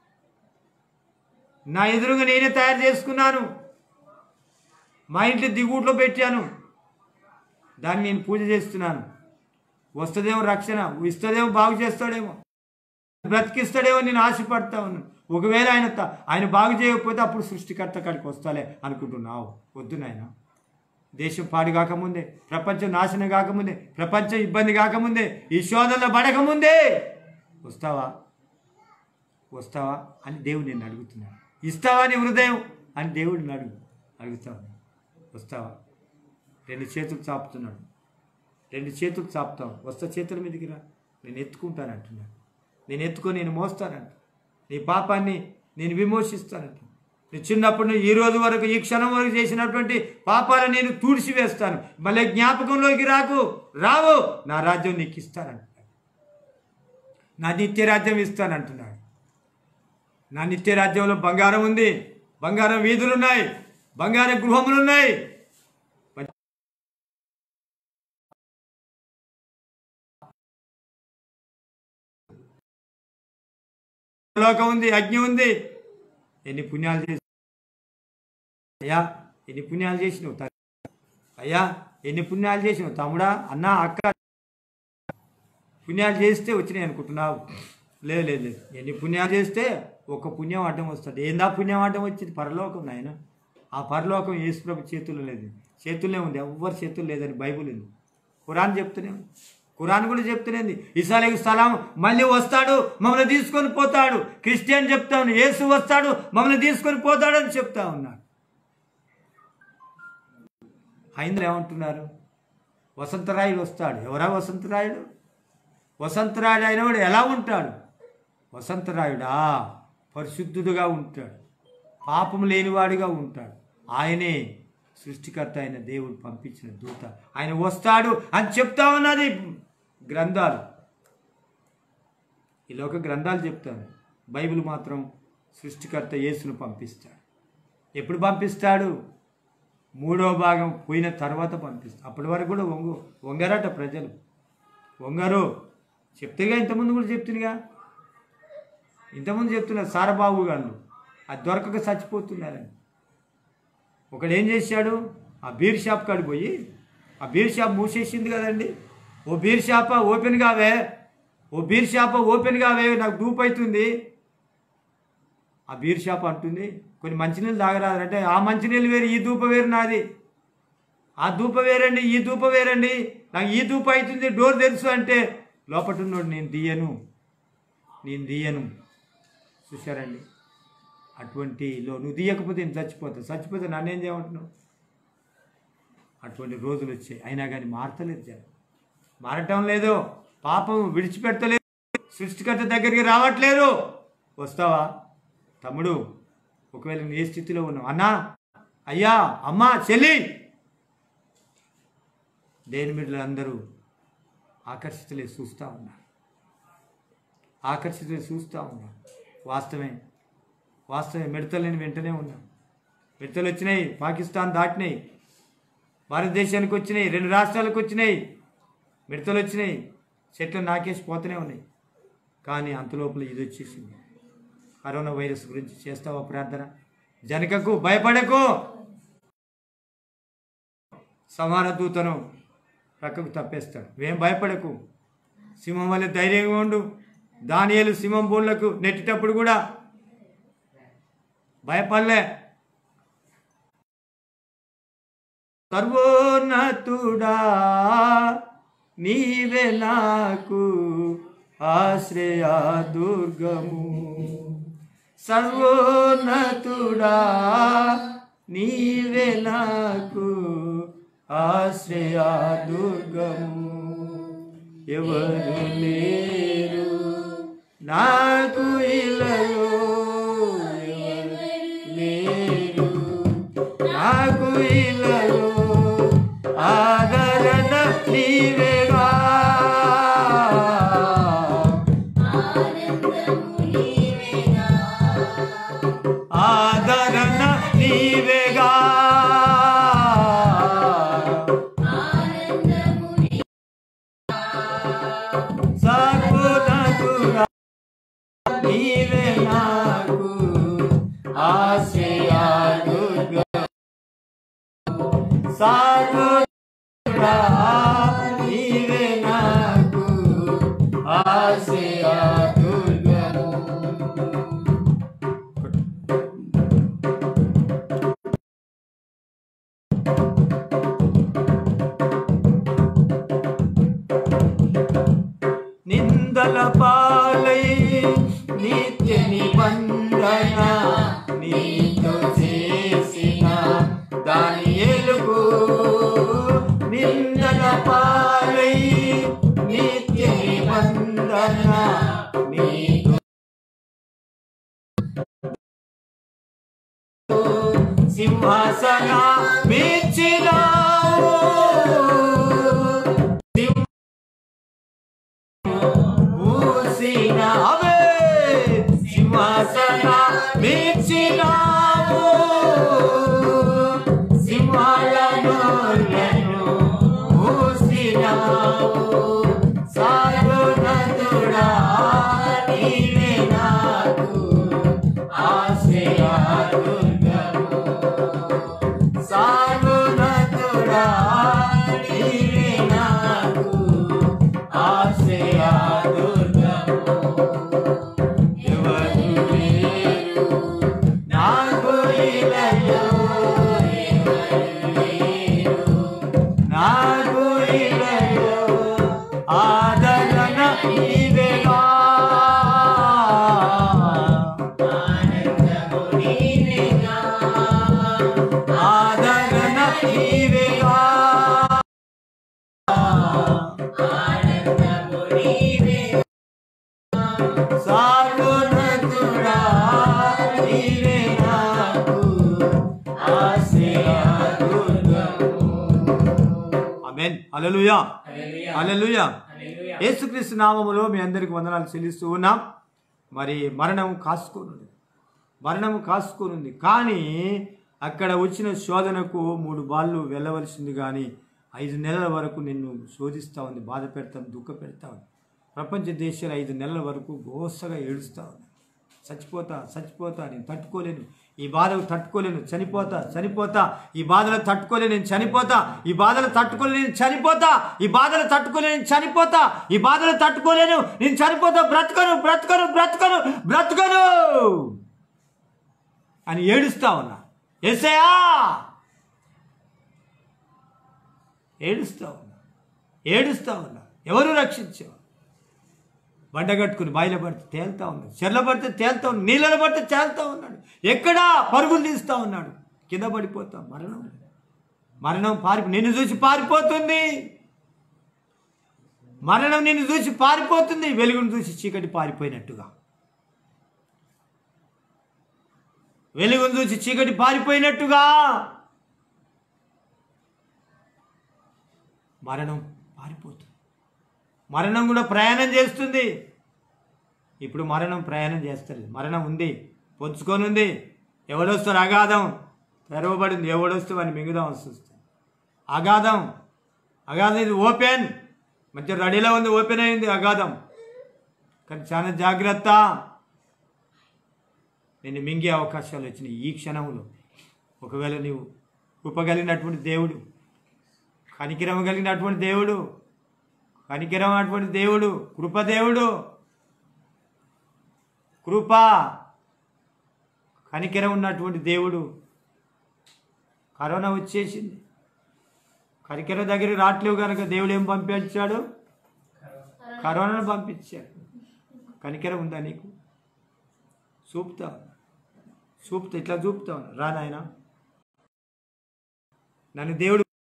S2: నా ఎదురుగా నేనే తయారు చేసుకున్నాను మా ఇంట్లో దిగుట్లో పెట్టాను దాన్ని నేను పూజ చేస్తున్నాను వస్తుందేమో రక్షణ ఇస్తుందేమో బాగు చేస్తాడేమో బ్రతికిస్తాడేమో నేను ఆశపడతా ఉన్నాను ఒకవేళ ఆయన త- ఆయన బాగు చేయకపోతే అప్పుడు సృష్టికర్త కాడికి వస్తాలే అనుకుంటున్నావు వద్దు నాయన దేశం పాడు కాకముందే ప్రపంచం నాశనం కాకముందే ప్రపంచం ఇబ్బంది కాకముందే ఈ శోధనలో పడకముందే వస్తావా వస్తావా అని దేవుడు నేను అడుగుతున్నాను ఇస్తావా నీ హృదయం అని దేవుడిని అడుగు అడుగుతావు వస్తావా రెండు చేతులు చాపుతున్నాడు రెండు చేతులు చాపుతావు వస్తా చేతుల మీదకి రా నేను ఎత్తుకుంటాను అంటున్నాడు నేను ఎత్తుకొని నేను మోస్తానంట నీ పాపాన్ని నేను విమోచిస్తానంట నీ చిన్నప్పటి నుంచి ఈ రోజు వరకు ఈ క్షణం వరకు చేసినటువంటి పాపాలను నేను తూడిసివేస్తాను మళ్ళీ జ్ఞాపకంలోకి రాకు రావు నా రాజ్యం నీకు ఇస్తానంటున్నాడు నా నిత్య రాజ్యం ఇస్తానంటున్నాడు నా నిత్య రాజ్యంలో బంగారం ఉంది బంగారం వీధులు ఉన్నాయి బంగారం గృహములు ఉన్నాయి లోకం ఉంది అగ్ని ఉంది ఎన్ని పుణ్యాలు చేసి అయ్యా ఎన్ని పుణ్యాలు చేసినావు త- అయ్యా ఎన్ని పుణ్యాలు చేసినావు తమ్ముడా అన్న అక్క పుణ్యాలు చేస్తే వచ్చినాయి అనుకుంటున్నావు లేదు లేదు లేదు ఎన్ని పుణ్యాలు చేస్తే ఒక పుణ్యం అడ్డం వస్తుంది ఏందా పుణ్యం అడ్డం వచ్చింది పరలోకం నాయన ఆ పరలోకం యేసుప్రభు చేతుల్లో లేదు చేతుల్లో ఉంది ఎవ్వరి చేతుల్లో లేదని బైబుల్ ఉంది ఖురాన్ చెప్తూనే ఉంది ఖురాన్ కూడా చెప్తూనేది ఇసాలేకు స్థలం మళ్ళీ వస్తాడు మమ్మల్ని తీసుకొని పోతాడు క్రిస్టియన్ చెప్తాను యేసు వస్తాడు మమ్మల్ని తీసుకొని పోతాడు అని చెప్తా ఉన్నాడు హైందులు ఏమంటున్నారు వసంతరాయుడు వస్తాడు ఎవరా వసంతరాయుడు వసంతరాయుడు అయినవాడు ఎలా ఉంటాడు వసంతరాయుడా పరిశుద్ధుడుగా ఉంటాడు పాపం లేనివాడిగా ఉంటాడు ఆయనే సృష్టికర్త అయిన దేవుడు పంపించిన దూత ఆయన వస్తాడు అని చెప్తా ఉన్నది గ్రంథాలు ఈ లోక గ్రంథాలు చెప్తాను బైబిల్ మాత్రం సృష్టికర్త యేసును పంపిస్తాడు ఎప్పుడు పంపిస్తాడు మూడో భాగం పోయిన తర్వాత పంపిస్తాడు అప్పటి వరకు కూడా వంగు వంగరట ప్రజలు వంగరు చెప్తేగా ఇంతకుముందు కూడా చెప్తుందిగా ఇంతకుముందు చెప్తున్నారు సారబాబు గారు అది దొరకక చచ్చిపోతున్నారని ఒకడు ఏం చేశాడు ఆ బీర్ షాప్ కాడికి పోయి ఆ బీర్ షాప్ మూసేసింది కదండి ఓ బీర్ షాప ఓపెన్ కావే ఓ బీర్ షాప ఓపెన్ కావే నాకు దూపు అవుతుంది ఆ బీర్ షాప్ అంటుంది కొన్ని మంచినీళ్ళు తాగరాదంటే ఆ మంచినీళ్ళు వేరు ఈ దూప వేరు నాది ఆ దూప వేరండి ఈ దూప వేరండి నాకు ఈ దూప అవుతుంది డోర్ తెలుసు అంటే లోపట ఉన్నోడు నేను తీయను నేను తీయను చూశారండి అటువంటిలో నువ్వు తీయకపోతే నేను చచ్చిపోతావు చచ్చిపోతే నన్నేం చేయమంటున్నావు అటువంటి రోజులు వచ్చాయి అయినా కానీ మారతలేదు జనం మారటం లేదు పాపం విడిచిపెడతలేదు సృష్టికర్త దగ్గరికి రావట్లేదు వస్తావా తమ్ముడు ఒకవేళ నీ ఏ స్థితిలో ఉన్నావు అన్నా అయ్యా అమ్మా చెల్లి దేని బిడ్డలు అందరూ ఆకర్షితులే చూస్తూ ఉన్నారు ఆకర్షితులే చూస్తూ ఉన్నారు వాస్తవమే వాస్తవమే మిడతలు నేను వెంటనే ఉన్నాను మిడతలు వచ్చినాయి పాకిస్తాన్ దాటినాయి భారతదేశానికి వచ్చినాయి రెండు రాష్ట్రాలకు వచ్చినాయి మిడతలు వచ్చినాయి చెట్లు నాకేసి పోతూనే ఉన్నాయి కానీ అంతలోపల ఇది వచ్చేసింది కరోనా వైరస్ గురించి చేస్తావా ప్రార్థన జనకకు భయపడకు సమాన దూతను ప్రక్కకు తప్పేస్తాడు ఏం భయపడకు సింహం వల్ల ధైర్యంగా ఉండు దానియలు సింహం బోన్లకు నెట్టేటప్పుడు కూడా భయపడలే సర్వోన్నతుడా నీవే నాకు ఆశ్రయ దుర్గము సర్వోన్నతుడా నీవే నాకు ఆశ్రయ దుర్గము ఎవరు లేరు నాకు ఇలలో ఎవరు లేరు నాకు ఇలలో ఆదరణ నీవేగా ఆదరణ నీవేగా సర్వోన్నతుడా నీవే నాకు ఆశ్రయ దుర్గ సర్వోన్నతుడా నీవే నాకు ఆశ్రయ దుర్గము నిందల పాలై నిత్య నిబంధన నీతో చేసిన దాని ఎలుగు నిందల పాలై సింహాసన మించినావు మూసినావే సింహాసన మించినావు సింహాలను మూసినావు సాగునతుడా నీవే నాకు ఆశ్రయాదుర్గము సాగునతుడా నీవే నాకు ఆశ్రయాదుర్గము ఎవరు లేరు నాకు ఇలలో ఎవరు లేరు నాకు ఇలలో ఆదరణ నీవేగా ఆనందము నీవేగా ఆదరణ నీవేగా ఆనందము నీవేగా సాగునతుడా నీవే నాకు ఆమేన్ హల్లెలూయా హల్లెలూయా యేసుక్రీస్తు నామములో మీ అందరికి వందనాలు చెల్లిస్తూ ఉన్నాం మరి మరణం కాసుకోనుంది మరణం కాసుకోనుంది కానీ అక్కడ వచ్చిన శోధనకు మూడు బాళ్ళు వెళ్ళవలసింది కానీ ఐదు నెలల వరకు నిన్ను శోధిస్తూ ఉంది బాధ పెడతాను దుఃఖ పెడతా ఉంది ప్రపంచ దేశాలు ఐదు నెలల వరకు గోసగా ఏడుస్తూ ఉంది చచ్చిపోతా చచ్చిపోతా నేను తట్టుకోలేను ఈ బాధలు తట్టుకోలేను చనిపోతా చనిపోతా ఈ బాధలు తట్టుకోలేను నేను చనిపోతా ఈ బాధలు తట్టుకోలేను నేను చనిపోతా ఈ బాధలు తట్టుకోలేను నేను చనిపోతా ఈ బాధలు తట్టుకోలేను నేను చనిపోతా బ్రతకను బ్రతకను బ్రతకను బ్రతకను అని ఏడుస్తా ఉన్నా ఎసయా ఏడుస్తా ఉన్నా ఏడుస్తా ఉన్నా ఎవరు రక్షించావు బండ కట్టుకుని బాయిలో పడితే తేలుతా ఉన్నాడు చెర్ల పడితే తేలుతా ఉన్నాడు నీళ్ళలో పడితే తేలుతా ఉన్నాడు ఎక్కడా పరుగులు తీస్తూ ఉన్నాడు కింద పడిపోతాం మరణం మరణం పారి నిన్ను చూసి పారిపోతుంది మరణం నిన్ను చూసి పారిపోతుంది వెలుగును చూసి చీకటి పారిపోయినట్టుగా వెలుగును చూసి చీకటి పారిపోయినట్టుగా మరణం పారిపోతుంది మరణం కూడా ప్రయాణం చేస్తుంది ఇప్పుడు మరణం ప్రయాణం చేస్తుంది మరణం ఉంది పొంచుకొని ఉంది ఎవడొస్తారు అగాధం తెరవబడింది ఎవడొస్తే వాడిని మింగుదాం వస్తుంది అగాధం అగాధం ఇది ఓపెన్ మంచిగా రెడీలో ఉంది ఓపెన్ అయింది అగాధం కానీ చాలా జాగ్రత్త నేను మింగే అవకాశాలు వచ్చినాయి ఈ క్షణంలో ఒకవేళ నీవు కృపగలిగినటువంటి దేవుడు కనికిరమ కలిగినటువంటి దేవుడు కనికిరం అటువంటి దేవుడు కృపదేవుడు కృప కనికిరం ఉన్నటువంటి దేవుడు కరోనా వచ్చేసింది కనికిరం దగ్గరికి రావట్లేవు కనుక దేవుడు ఏం పంపించాడు కరోనాను పంపించాడు కనికిరం ఉందా నీకు చూపుతా చూపుతా ఇట్లా చూపుతా ఉన్నా. రా నాయనా నన్ను దేవుడు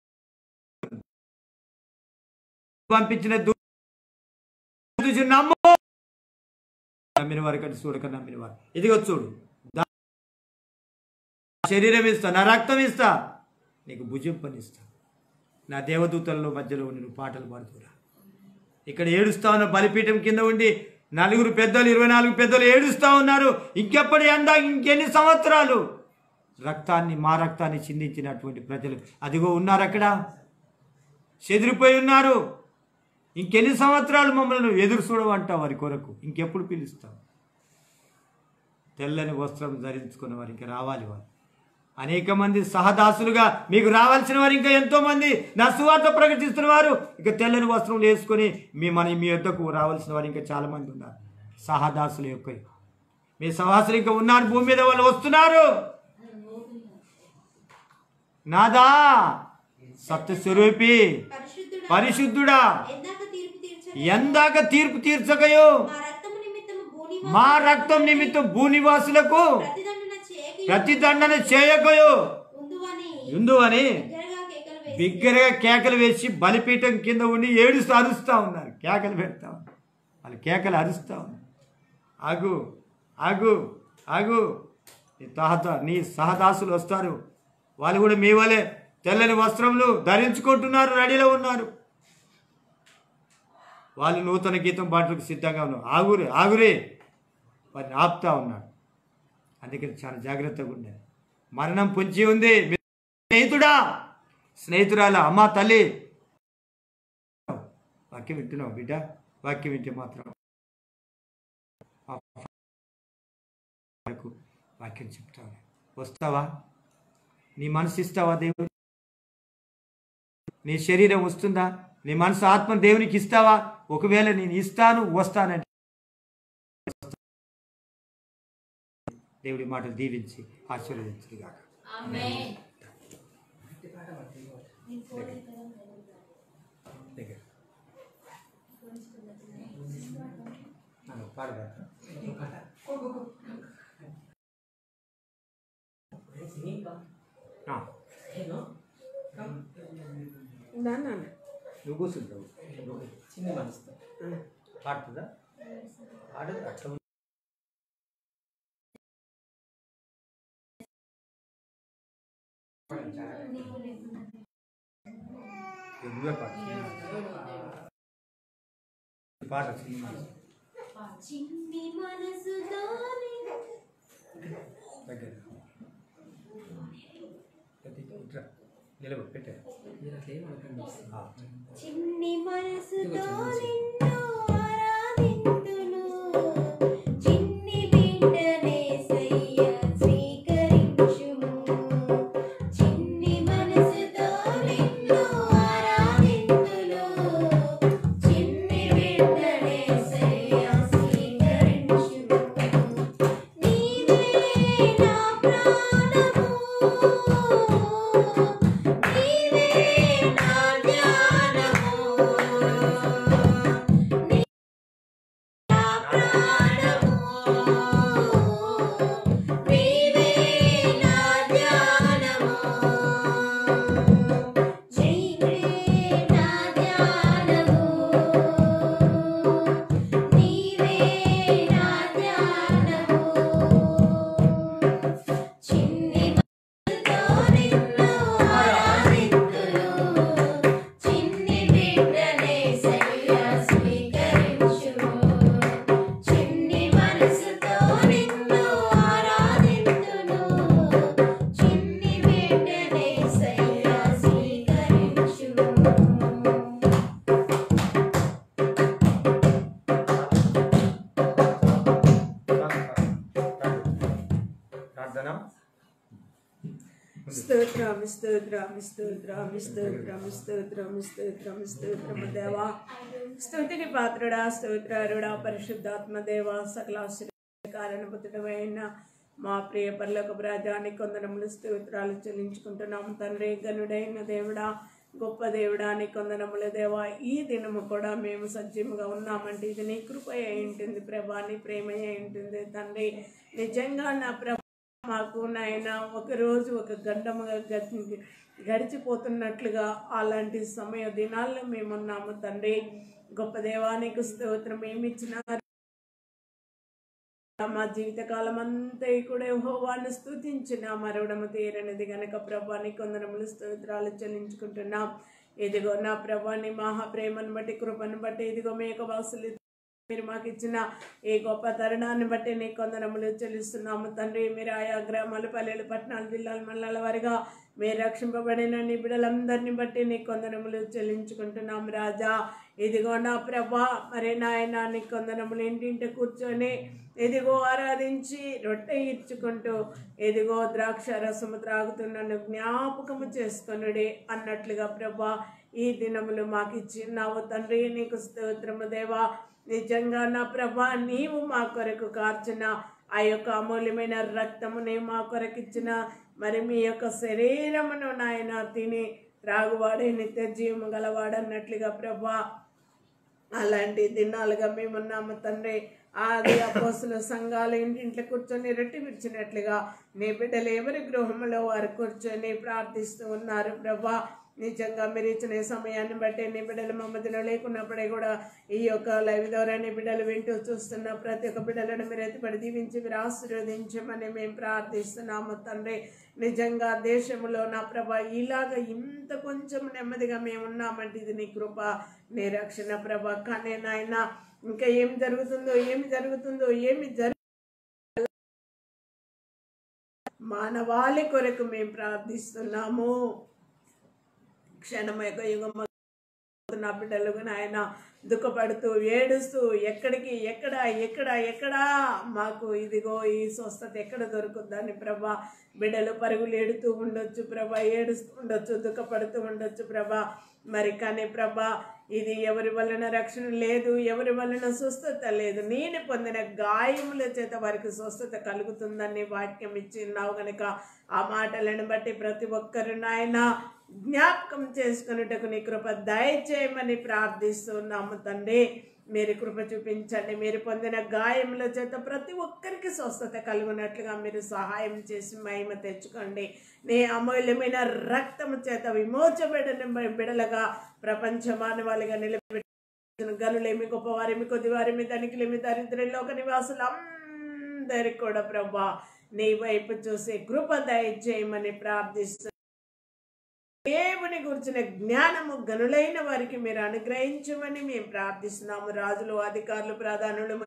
S2: పంపించిన దూ- చూసి నమ్ము నమ్మిన వారి కంటే చూడక నమ్మిన వారు ఇదిగో చూడు దా- శరీరం ఇస్తా నా రక్తం ఇస్తా నీకు భుజం పని ఇస్తా నా దేవదూతల్లో మధ్యలో ఉండి నువ్వు పాటలు పాడుతురా ఇక్కడ ఏడుస్తా ఉన్న బలిపీఠం కింద ఉండి నలుగురు పెద్దలు ఇరవై నాలుగు పెద్దలు ఏడుస్తా ఉన్నారు ఇంకెప్పటి అందా ఇంకెన్ని సంవత్సరాలు రక్తాన్ని మా రక్తాన్ని చిందించినటువంటి ప్రజలు అదిగో ఉన్నారు అక్కడ చెదిరిపోయి ఉన్నారు ఇంకెన్ని సంవత్సరాలు మమ్మల్ని ఎదురు చూడవంటావు వారి కొరకు ఇంకెప్పుడు పిలుస్తావు తెల్లని వస్త్రం ధరించుకున్న వారు ఇంకా రావాలి వారు అనేక మంది సహదాసులుగా మీకు రావాల్సిన వారు ఇంకా ఎంతో మంది నా సువార్త ప్రకటిస్తున్న వారు ఇక తెల్లని వస్త్రం వేసుకొని మీ మన మీ యొద్దకు రావాల్సిన వారు ఇంకా చాలా మంది ఉన్నారు సహదాసుల యొక్క మీ సహవాసులు ఇంకా ఉన్నారు భూమి మీద వాళ్ళు వస్తున్నారు నాదా సప్తస్వరూపి
S4: పరిశుద్ధుడా
S2: పరిశుద్ధుడా
S4: ఎందాక తీర్పు తీర్చ
S2: ఎందాక తీర్పు తీర్చకయో
S4: మా రక్తము నిమిత్తము భూనివాసులకు
S2: మా రక్తం నిమిత్తం భూనివాసులకు
S4: ప్రతిదండన చేయకి
S2: ప్రతిదండన చేయకయో
S4: ఉందువని
S2: ఎందు అని
S4: బిగ్గరగా కేకలు వేసి
S2: బిగ్గరగా కేకలు వేసి బలిపీఠం కింద ఉండి ఏడుస్తూ అరుస్తూ ఉన్నారు కేకలు పెడతా ఉన్నారు వాళ్ళు కేకలు అరుస్తూ ఉన్నారు ఆగు ఆగు ఆగు నీ తహత నీ సహదాసులు వస్తారు వాళ్ళు కూడా మీ వలె తెల్లని వస్త్రములు ధరించుకుంటున్నారు రెడీలో ఉన్నారు వాళ్ళు నూతన గీతం పాటలకు సిద్ధంగా ఉన్నారు ఆగురే ఆగురే వారిని ఆపుతా ఉన్నాడు అందుకని చాలా జాగ్రత్తగా ఉండాలి మరణం పొంచి ఉంది మీ స్నేహితుడా స్నేహితురాల అమ్మ తల్లి వాక్యం వింటున్నావు బిడ్డ వాక్యం వింటే మాత్రం ఆ వరకు వాక్యం చెప్తావు వస్తావా నీ మనసు ఇస్తావా దేవుడు నీ శరీరం వస్తుందా నీ మనసు ఆత్మ దేవునికి ఇస్తావా ఒకవేళ నేను ఇస్తాను వస్తానంటే దేవుడి మాటలు దీవించి ఆశీర్వదించుగా
S3: ఆమేన్
S2: దగ్గర పాడదా నువ్వు కూర్చుంటావు
S1: చిన్న మనసుతో
S2: పాడుతుందా పాడదు అట్లా ఉంది. నువ్వే పాడు పాట చిన్న మనసు.
S4: చిన్ని మనసులోని
S2: దగ్గర పెట్టి ఇట్రా. నిలబడు పెట్టే
S1: మీరు అట్లా ఏమనకండి
S2: ఆ.
S4: చిన్ని మనసుతో నిన్ను ఆరాధింతును చిన్ని బిడ్డనే సయ్య స్వీకరించుము చిన్ని మనసుతో నిన్ను ఆరాధింతును చిన్ని బిడ్డనే సయ్య స్వీకరించుము నీవే నా ప్రాణము నీవే నా జ్ఞానము నీ నా ప్రాణము నీవే నా జ్ఞానము నీవే నా జ్ఞానము నీవే నా జ్ఞానము చిన్ని మనసుతో నిన్ను ఆరాధింతును చిన్ని బిడ్డనే సయ్య స్వీకరించుము చిన్ని మనసుతో నిన్ను ఆరాధింతును చిన్ని బిడ్డనే సయ్య స్వీకరించుము
S2: ప్రార్థన
S5: స్తోత్రం స్తోత్రం స్తోత్రం స్తోత్రం స్తోత్రం స్తోత్రం స్తోత్రం దేవా స్తుతిని పాత్రుడా స్తోత్రారుడా పరిశుద్ధాత్మ దేవ సకల కారణపుతుడమైన మా ప్రియ పర్లోక రాజానికి కొందనములు స్తోత్రాలు చెల్లించుకుంటున్నాం తండ్రి గనుడైన దేవుడా గొప్ప దేవుడా నీ కొందనములు దేవా ఈ దినము కూడా మేము సజీవంగా ఉన్నామంటే ఇది నీ కృప అయి ఉంటుంది ప్రభా నీ ప్రేమ అయి ఉంటుంది తండ్రి నిజంగా నా ప్రభ మాకు నాయన ఒక రోజు ఒక గంటముగా గతి గడిచిపోతున్నట్లుగా అలాంటి సమయ దినాల్లో మేమున్నాము తండ్రి గొప్ప దేవానికి స్తోత్రం ఏమిచ్చినారు మా జీవితకాలం అంతా కూడా యెహోవాను స్తుతించిన మరవడము తీరనిది గనక ప్రభాని కొందరములు స్తోత్రాలు చెల్లించుకుంటున్నాం ఇదిగో నా ప్రభాని మహాప్రేమను బట్టి కృపను బట్టి ఇదిగో మేక వాసులు మీరు మాకు ఇచ్చిన ఈ గొప్ప తరుణాన్ని బట్టి నీ కొందరములు చెల్లిస్తున్నాము తండ్రి మీరు ఆయా గ్రామాలు పల్లెలు పట్టణాలు జిల్లాలు మండలాల వారిగా మీరు రక్షింపబడిన నీ బిడ్డలందరినీ బట్టి నీ కొందరములు చెల్లించుకుంటున్నాం రాజా ఇదిగో నా ప్రభా మరి నాయన నీ కొందరములు ఇంటింటి కూర్చొని ఇదిగో ఆరాధించి రొట్టె ఇచ్చుకుంటూ ఇదిగో ద్రాక్ష రసము త్రాగుతున్నను జ్ఞాపకము చేసుకొనుడి అన్నట్లుగా ప్రభా ఈ దినములు మాకు ఇచ్చినావు తండ్రి నీకు స్తోత్రము దేవా నిజంగా నా ప్రభా నీవు మా కొరకు కార్చిన ఆ యొక్క అమూల్యమైన రక్తముని మా కొరకు ఇచ్చిన మరి మీ యొక్క శరీరమును నాయన తిని త్రాగువాడే నిత్య జీవము గలవాడన్నట్లుగా ప్రభా అలాంటి దినాలుగా మేమున్నాము తండ్రి ఆది అపోసుల సంఘాలు ఇంటింట్లో కూర్చొని రొట్టె విరిచినట్లుగా నీ బిడ్డలు ఎవరి గృహంలో వారు కూర్చొని ప్రార్థిస్తూ ఉన్నారు ప్రభా నిజంగా మీరు ఇచ్చిన ఈ సమయాన్ని బట్టి నీ బిడ్డలు మా మధ్యలో లేకున్నప్పుడే కూడా ఈ యొక్క లైవ్ ద్వారా నీ బిడ్డలు వింటూ చూస్తున్న ప్రతి ఒక్క బిడ్డలను మీరు ఎత్తుపడి దీవించి మీరు ఆశీర్వదించమని మేము ప్రార్థిస్తున్నాము తండ్రి నిజంగా దేశంలో నా ప్రభ ఇలాగ ఇంత కొంచెం నెమ్మదిగా మేము ఉన్నామంటే ఇది నీ కృప నీ రక్షణ ప్రభ కానీ నాయన ఇంకా ఏం జరుగుతుందో ఏమి జరుగుతుందో ఏమి జరు మానవాళి కొరకు మేము ప్రార్థిస్తున్నాము క్షణమేక యుగం నా బిడ్డలు నాయన దుఃఖపడుతూ ఏడుస్తూ ఎక్కడికి ఎక్కడ ఎక్కడ ఎక్కడ మాకు ఇదిగో ఈ స్వస్థత ఎక్కడ దొరుకుద్దని ప్రభా బిడ్డలు పరుగులు ఏడుతూ ఉండొచ్చు ప్రభా ఏడుస్తూ ఉండొచ్చు దుఃఖపడుతూ ఉండొచ్చు ప్రభా మరి కానీ ప్రభా ఇది ఎవరి వలన రక్షణ లేదు ఎవరి వలన స్వస్థత లేదు నేను పొందిన గాయముల చేత వారికి స్వస్థత కలుగుతుందని వాక్యం ఇచ్చిన్నావు గనుక ఆ మాటలను బట్టి ప్రతి ఒక్కరు నాయన జ్ఞాపకం చేసుకున్నట్టుకు నీ కృప దయచేయమని ప్రార్థిస్తున్నాము తండ్రి మీరు కృప చూపించండి మీరు పొందిన గాయముల చేత ప్రతి ఒక్కరికి స్వస్థత కలుగునట్లుగా మీరు సహాయం చేసి మహిమ తెచ్చుకోండి నీ అమూల్యమైన రక్తము చేత విమోచబడిన బిడలుగా ప్రపంచ మానవాళిగా నిలబెట్టిన గనులేమి గొప్పవారేమి కొద్దివారేమి ధనికులేమి దరిద్ర లోక నివాసులు అందరికి కూడా ప్రభా నీ వైపు చూసే కృప దయచేయమని ప్రార్థిస్తూ దేవుని గురించిన జ్ఞానము గనులైన వారికి మీరు అనుగ్రహించమని మేము ప్రార్థిస్తున్నాము రాజులు అధికారులు ప్రధానులు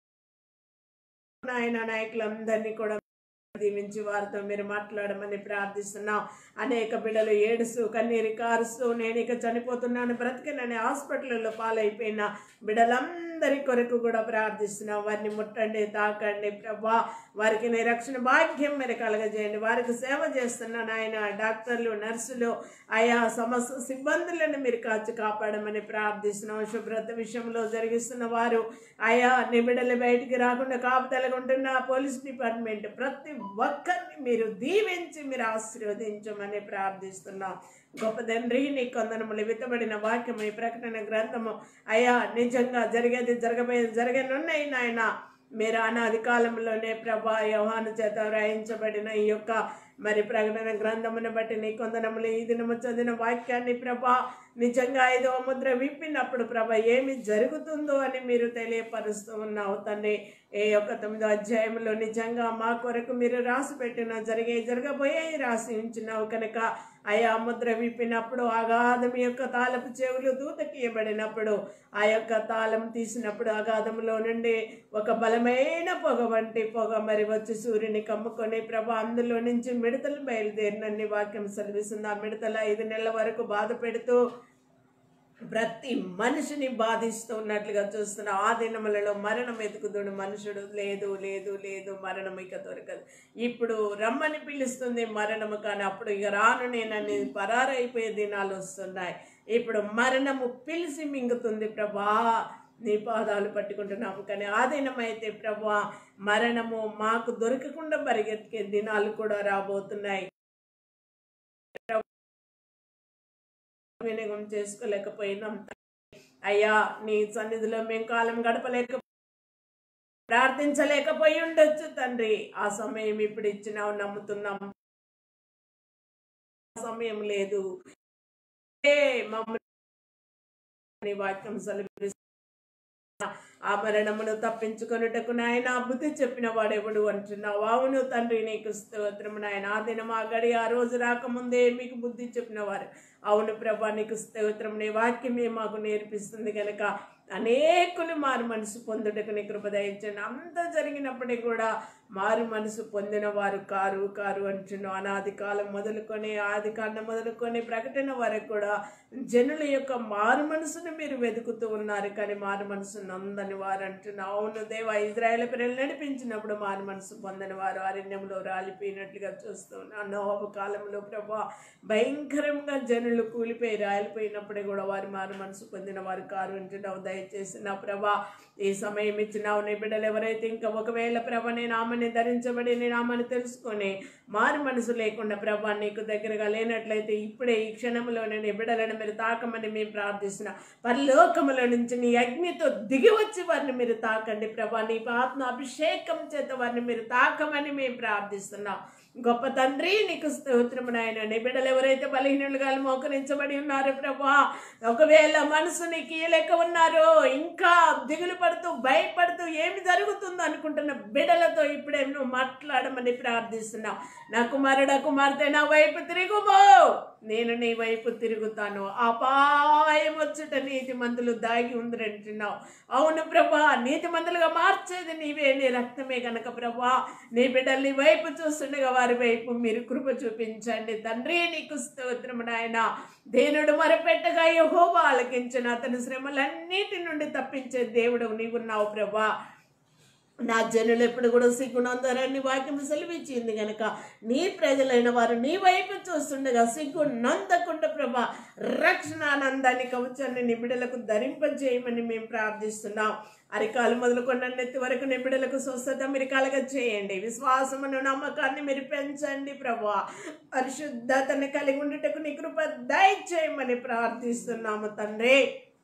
S5: నాయన నాయకులందరినీ కూడా దీవించి వారితో మీరు మాట్లాడమని ప్రార్థిస్తున్నాం అనేక బిడ్డలు ఏడుస్తూ కన్నీరు కారుస్తూ నేను ఇక చనిపోతున్నాను బ్రతికినని హాస్పిటల్లో పాలైపోయిన బిడ్డలందరి కొరకు కూడా ప్రార్థిస్తున్నాం వారిని ముట్టండి తాకండి ప్రభా వారికి నీ రక్షణ భాగ్యం మీరు కలగజేయండి వారికి సేవ చేస్తున్నాను ఆయన డాక్టర్లు నర్సులు ఆయా సమస్త సిబ్బందులను మీరు కాచి కాపాడమని ప్రార్థిస్తున్నాం శుభ్రత విషయంలో జరిగిస్తున్న వారు ఆయా నిబిడలు బయటికి రాకుండా కాపుతలగా ఉంటున్న పోలీస్ డిపార్ట్మెంట్ ప్రతి ఒక్కరిని మీరు దీవించి మీరు ఆశీర్వదించమని ప్రార్థిస్తున్నాం గొప్ప తండ్రి నీ కొందనములు విత్తబడిన వాక్యం ఈ ప్రకటన గ్రంథము అయ్యా నిజంగా జరిగేది జరగబోయేది జరగనున్నాయి నాయన మీరు అనాది కాలంలోనే ప్రభా యోహాను చేత వ్రాయించబడిన ఈ యొక్క మరి ప్రకటన గ్రంథమును బట్టి నీ కొందనములు ఈ దినము చదివిన వాక్యాన్ని ప్రభా నిజంగా ఐదవ ముద్ర విప్పినప్పుడు ప్రభ ఏమి జరుగుతుందో అని మీరు తెలియపరుస్తూ ఉన్నావు తండ్రి ఏ యొక్క తొమ్మిదో అధ్యాయంలో నిజంగా మా కొరకు మీరు రాసి పెట్టిన జరిగే జరగబోయే రాసి ఉంచినావు కనుక అయా ముద్ర విప్పినప్పుడు అగాధం యొక్క తాళపు చెవులు దూతకీయబడినప్పుడు ఆ యొక్క తాళం తీసినప్పుడు అగాధంలో నుండి ఒక బలమైన పొగ వంటి పొగ మరి వచ్చి సూర్యుని కమ్ముకొని ప్రభ అందులో నుంచి మిడతలు బయలుదేరినన్ని వాక్యం సెలవిస్తుంది ఆ మిడతల ఐదు నెలల వరకు బాధ పెడుతూ ప్రతి మనిషిని బాధిస్తూ ఉన్నట్లుగా చూస్తున్న ఆ దినములలో మరణం ఎదుకుదుడు మనుషుడు లేదు లేదు లేదు మరణం ఇక దొరకదు ఇప్పుడు రమ్మని పిలుస్తుంది మరణము కానీ అప్పుడు ఇక రాను నేనని పరారైపోయే దినాలు వస్తున్నాయి ఇప్పుడు మరణము పిలిచి మింగుతుంది ప్రభా నీ పాదాలు పట్టుకుంటున్నాము కానీ ఆ దినమైతే ప్రభా మరణము మాకు దొరకకుండా పరిగెత్తికే దినాలు కూడా రాబోతున్నాయి వినియోగం చేసుకోలేకపోయినాం అయ్యా నీ సన్నిధిలో మేము కాలం గడపలేక ప్రార్థించలేకపోయి ఉండొచ్చు తండ్రి ఆ సమయం ఇప్పుడు ఇచ్చినావు నమ్ముతున్నాం ఆ సమయం లేదు ఏ మమ్మల్ని వాక్యం సెలవిస్తున్నా ఆ మరణమును తప్పించుకొనుటకు నాయన బుద్ధి చెప్పిన వాడెవడు అంటున్నావు అవును తండ్రి నీకు స్తోత్రము నాయన ఆ దినం ఆ గడి ఆ రోజు రాకముందే మీకు బుద్ధి చెప్పిన వారు అవును ప్రభా నీకు స్తోత్రం నీ వాక్యమే మాకు నేర్పిస్తుంది కనుక అనేకులు మారు మనసు పొందుటకు నీ కృప దయించండి అంత జరిగినప్పటికీ కూడా మారు మనసు పొందిన వారు కారు కారు అంటున్నాం అనాది కాలం మొదలుకొని ఆది కాండం మొదలుకొని ప్రకటన వరకు కూడా జనుల యొక్క మారు మనసును మీరు వెతుకుతూ ఉన్నారు కానీ మారు మనసు నందని వారు అంటున్నారు అవును దేవ ఇజ్రాయేల్ పిల్లలు నడిపించినప్పుడు మారు మనసు పొందని వారు అరణ్యంలో రాలిపోయినట్లుగా చూస్తూ ఉన్నాను నోహపు కాలంలో ప్రభా భయంకరంగా జనులు కూలిపోయి రాలిపోయినప్పుడే కూడా వారు మారు మనసు పొందిన వారు కారు అంటున్నావు దయచేసి నా ప్రభా ఈ సమయం ఇచ్చినావు నీ బిడ్డలు ఎవరైతే ఇంకా ఒకవేళ ప్రభ నేను ఆమెని ధరించబడి నేను ఆమెను తెలుసుకొని మారు మనసు లేకుండా ప్రభా నీకు దగ్గరగా లేనట్లయితే ఇప్పుడే ఈ క్షణంలోనే నీ బిడ్డలను మీరు తాకమని మేము ప్రార్థిస్తున్నా పరలోకములో నుంచి నీ అగ్నితో దిగి వచ్చి వారిని మీరు తాకండి ప్రభా నీ ఆత్మ అభిషేకం చేత వారిని మీరు తాకమని మేము ప్రార్థిస్తున్నాం గొప్ప తండ్రి నీకు స్తోత్రము నాయన నీ బిడ్డలు ఎవరైతే బలహీనులుగా మోకరించబడి ఉన్నారో ప్రభా ఒకవేళ మనసు నీకు ఇయ్యలేక ఉన్నారో ఇంకా దిగులు పడుతూ భయపడుతూ ఏమి జరుగుతుందో అనుకుంటున్న బిడ్డలతో ఇప్పుడే నువ్వు మాట్లాడమని ప్రార్థిస్తున్నావు నా కుమారుడా కుమార్తె నా వైపు తిరుగుమో నేను నీ వైపు తిరుగుతాను అపాయం వచ్చుట నీతి మందులు దాగి ఉందిరంటున్నావు అవును ప్రభా నీతి మందులుగా మార్చేది నీవే నీ రక్తమే గనక ప్రభా నీ బిడ్డల్ని వైపు చూస్తుండగా వారి వైపు మీరు కృప చూపించండి తండ్రి నీకు స్తోత్రము నాయన దేనుడు మరపెట్టగా యెహోవా ఆలకించిన అతని శ్రమలన్నిటి నుండి తప్పించే దేవుడు నీవున్నావు ప్రభా నా జనులు ఎప్పుడు కూడా సిగ్గునందరని వాక్యం సెలవిచ్చింది గనక నీ ప్రజలైన వారు నీ వైపు చూస్తుండగా సిగ్గు నందకుండా ప్రభా రక్షణానందాన్ని కవచాన్ని నిబిడలకు ధరింపజేయమని మేము ప్రార్థిస్తున్నాం అరికాలు మొదలుకొండ నెత్తి వరకు నిబిడలకు స్వస్థత మీరు కలగ చేయండి విశ్వాసమును నమ్మకాన్ని మీరు పెంచండి ప్రభా పరిశుద్ధతని కలిగి ఉండుటకు నీ కృప దయచేయమని ప్రార్థిస్తున్నాము తండ్రి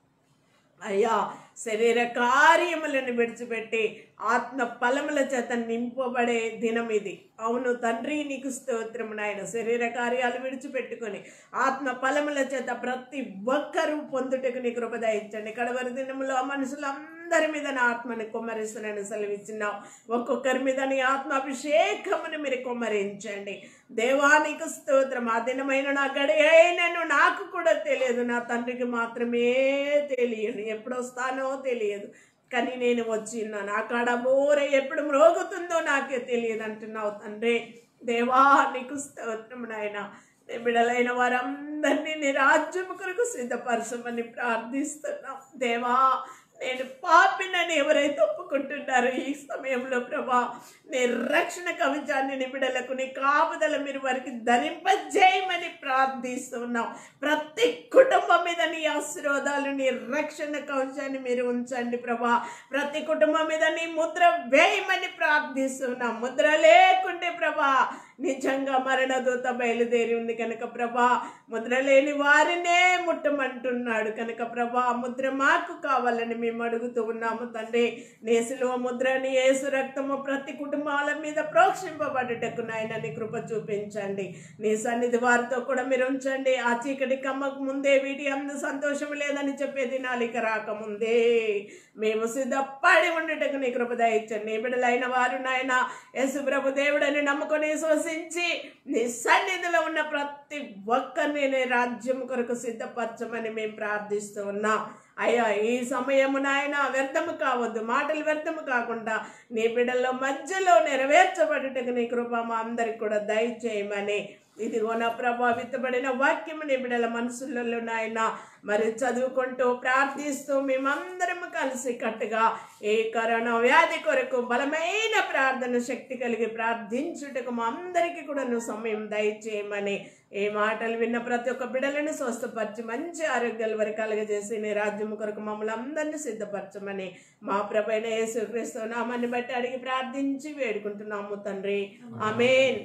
S5: అయ్యా శరీర కార్యములను విడిచిపెట్టి ఆత్మ ఫలముల చేత నింపబడే దినం ఇది అవును తండ్రి నీకు స్తోత్రము నాయన శరీర కార్యాలు విడిచిపెట్టుకొని ఆత్మ ఫలముల చేత ప్రతి ఒక్కరూ పొందుటకు నీ కృప దయచండి కడవరి దినములో ఆ మనుషులందరి మీద నా ఆత్మని కుమ్మరిస్తున్నాను సెలవిచ్చినావు ఒక్కొక్కరి మీద నీ ఆత్మాభిషేకమును మీరు కుమ్మరించండి దేవానికి స్తోత్రం ఆ దినమైన నా గడి అయినను నాకు కూడా తెలియదు నా తండ్రికి మాత్రమే తెలియదు ఎప్పుడు వస్తానో తెలియదు కానీ నేను వచ్చిన నా కాడ బోర ఎప్పుడు మ్రోగుతుందో నాకే తెలియదు అంటున్నావు తండ్రి దేవా నీకు స్తోత్రం నాయన నీ బిడలైన వారందరినీ నీ రాజ్యం కొరకు సిద్ధపరచమని ప్రార్థిస్తున్నాం దేవా నేను పాపినని ఎవరైతే ఒప్పుకుంటున్నారో ఈ సమయంలో ప్రభా నీ రక్షణ కవచాన్ని నీ బిడలకు నీ కాపుదల మీరు వారికి ధరింపజేయమని ప్రార్థిస్తున్నాం ప్రతి కుటుంబం మీద నీ ఆశీర్వాదాలు నీ రక్షణ కవచాన్ని మీరు ఉంచండి ప్రభా ప్రతి కుటుంబం మీద నీ ముద్ర వేయమని ప్రార్థిస్తున్నాం ముద్ర లేకుంటే ప్రభా నిజంగా మరణదూత బయలుదేరి ఉంది కనుక ప్రభా ముద్ర లేని వారినే ముట్టమంటున్నాడు కనుక ప్రభా ఆ ముద్ర మాకు కావాలని మేము అడుగుతూ ఉన్నాము తండ్రి నేసులో ముద్రని ఏసు రక్తము ప్రతి కుటుంబాల మీద ప్రోక్షింపబడుటకు నాయన నీ కృప చూపించండి నీ సన్నిధి వారితో కూడా మీరు ఉంచండి ఆ చీకటి కమ్మకు ముందే వీటి అందు సంతోషం లేదని చెప్పేది నాలిక రాకముందే మేము సిద్ధపడి ఉండటకు నీ కృప దయచండి నీ బిడ్డలైన వారు నాయన యేసు ప్రభు దేవుడని నమ్ముకొని శ్వసించి నీ సన్నిధిలో ఉన్న ప్రతి ఒక్కరిని నీ రాజ్యం కొరకు సిద్ధపరచమని మేము ప్రార్థిస్తూ ఉన్నాం అయ్యా ఈ సమయము నాయన వ్యర్థము కావద్దు మాటలు వ్యర్థము కాకుండా నీ బిడ్డల మధ్యలో నెరవేర్చబడుటకు నీ కృప మా అందరికి కూడా దయచేయమని ఇదిగో నా ప్రభావితపడిన వాక్యము నీ బిడ్డల మనసులలో నాయన మరి చదువుకుంటూ ప్రార్థిస్తూ మేమందరం కలిసి కట్టుగా ఏ కరోనా వ్యాధి కొరకు బలమైన ప్రార్థన శక్తి కలిగి ప్రార్థించుటకు మా అందరికీ కూడా నువ్వు సమయం దయచేయమని ఏ మాటలు విన్న ప్రతి ఒక్క బిడ్డలను స్వస్థపరిచి మంచి ఆరోగ్యాల వరకు కలగజేసి నీ రాజ్యం కొరకు మమ్మల్ని అందరినీ సిద్ధపరచమని మా ప్రభైన యేసుక్రీస్తు నామాన్ని బట్టి అడిగి ప్రార్థించి వేడుకుంటున్నాము తండ్రి ఆమెన్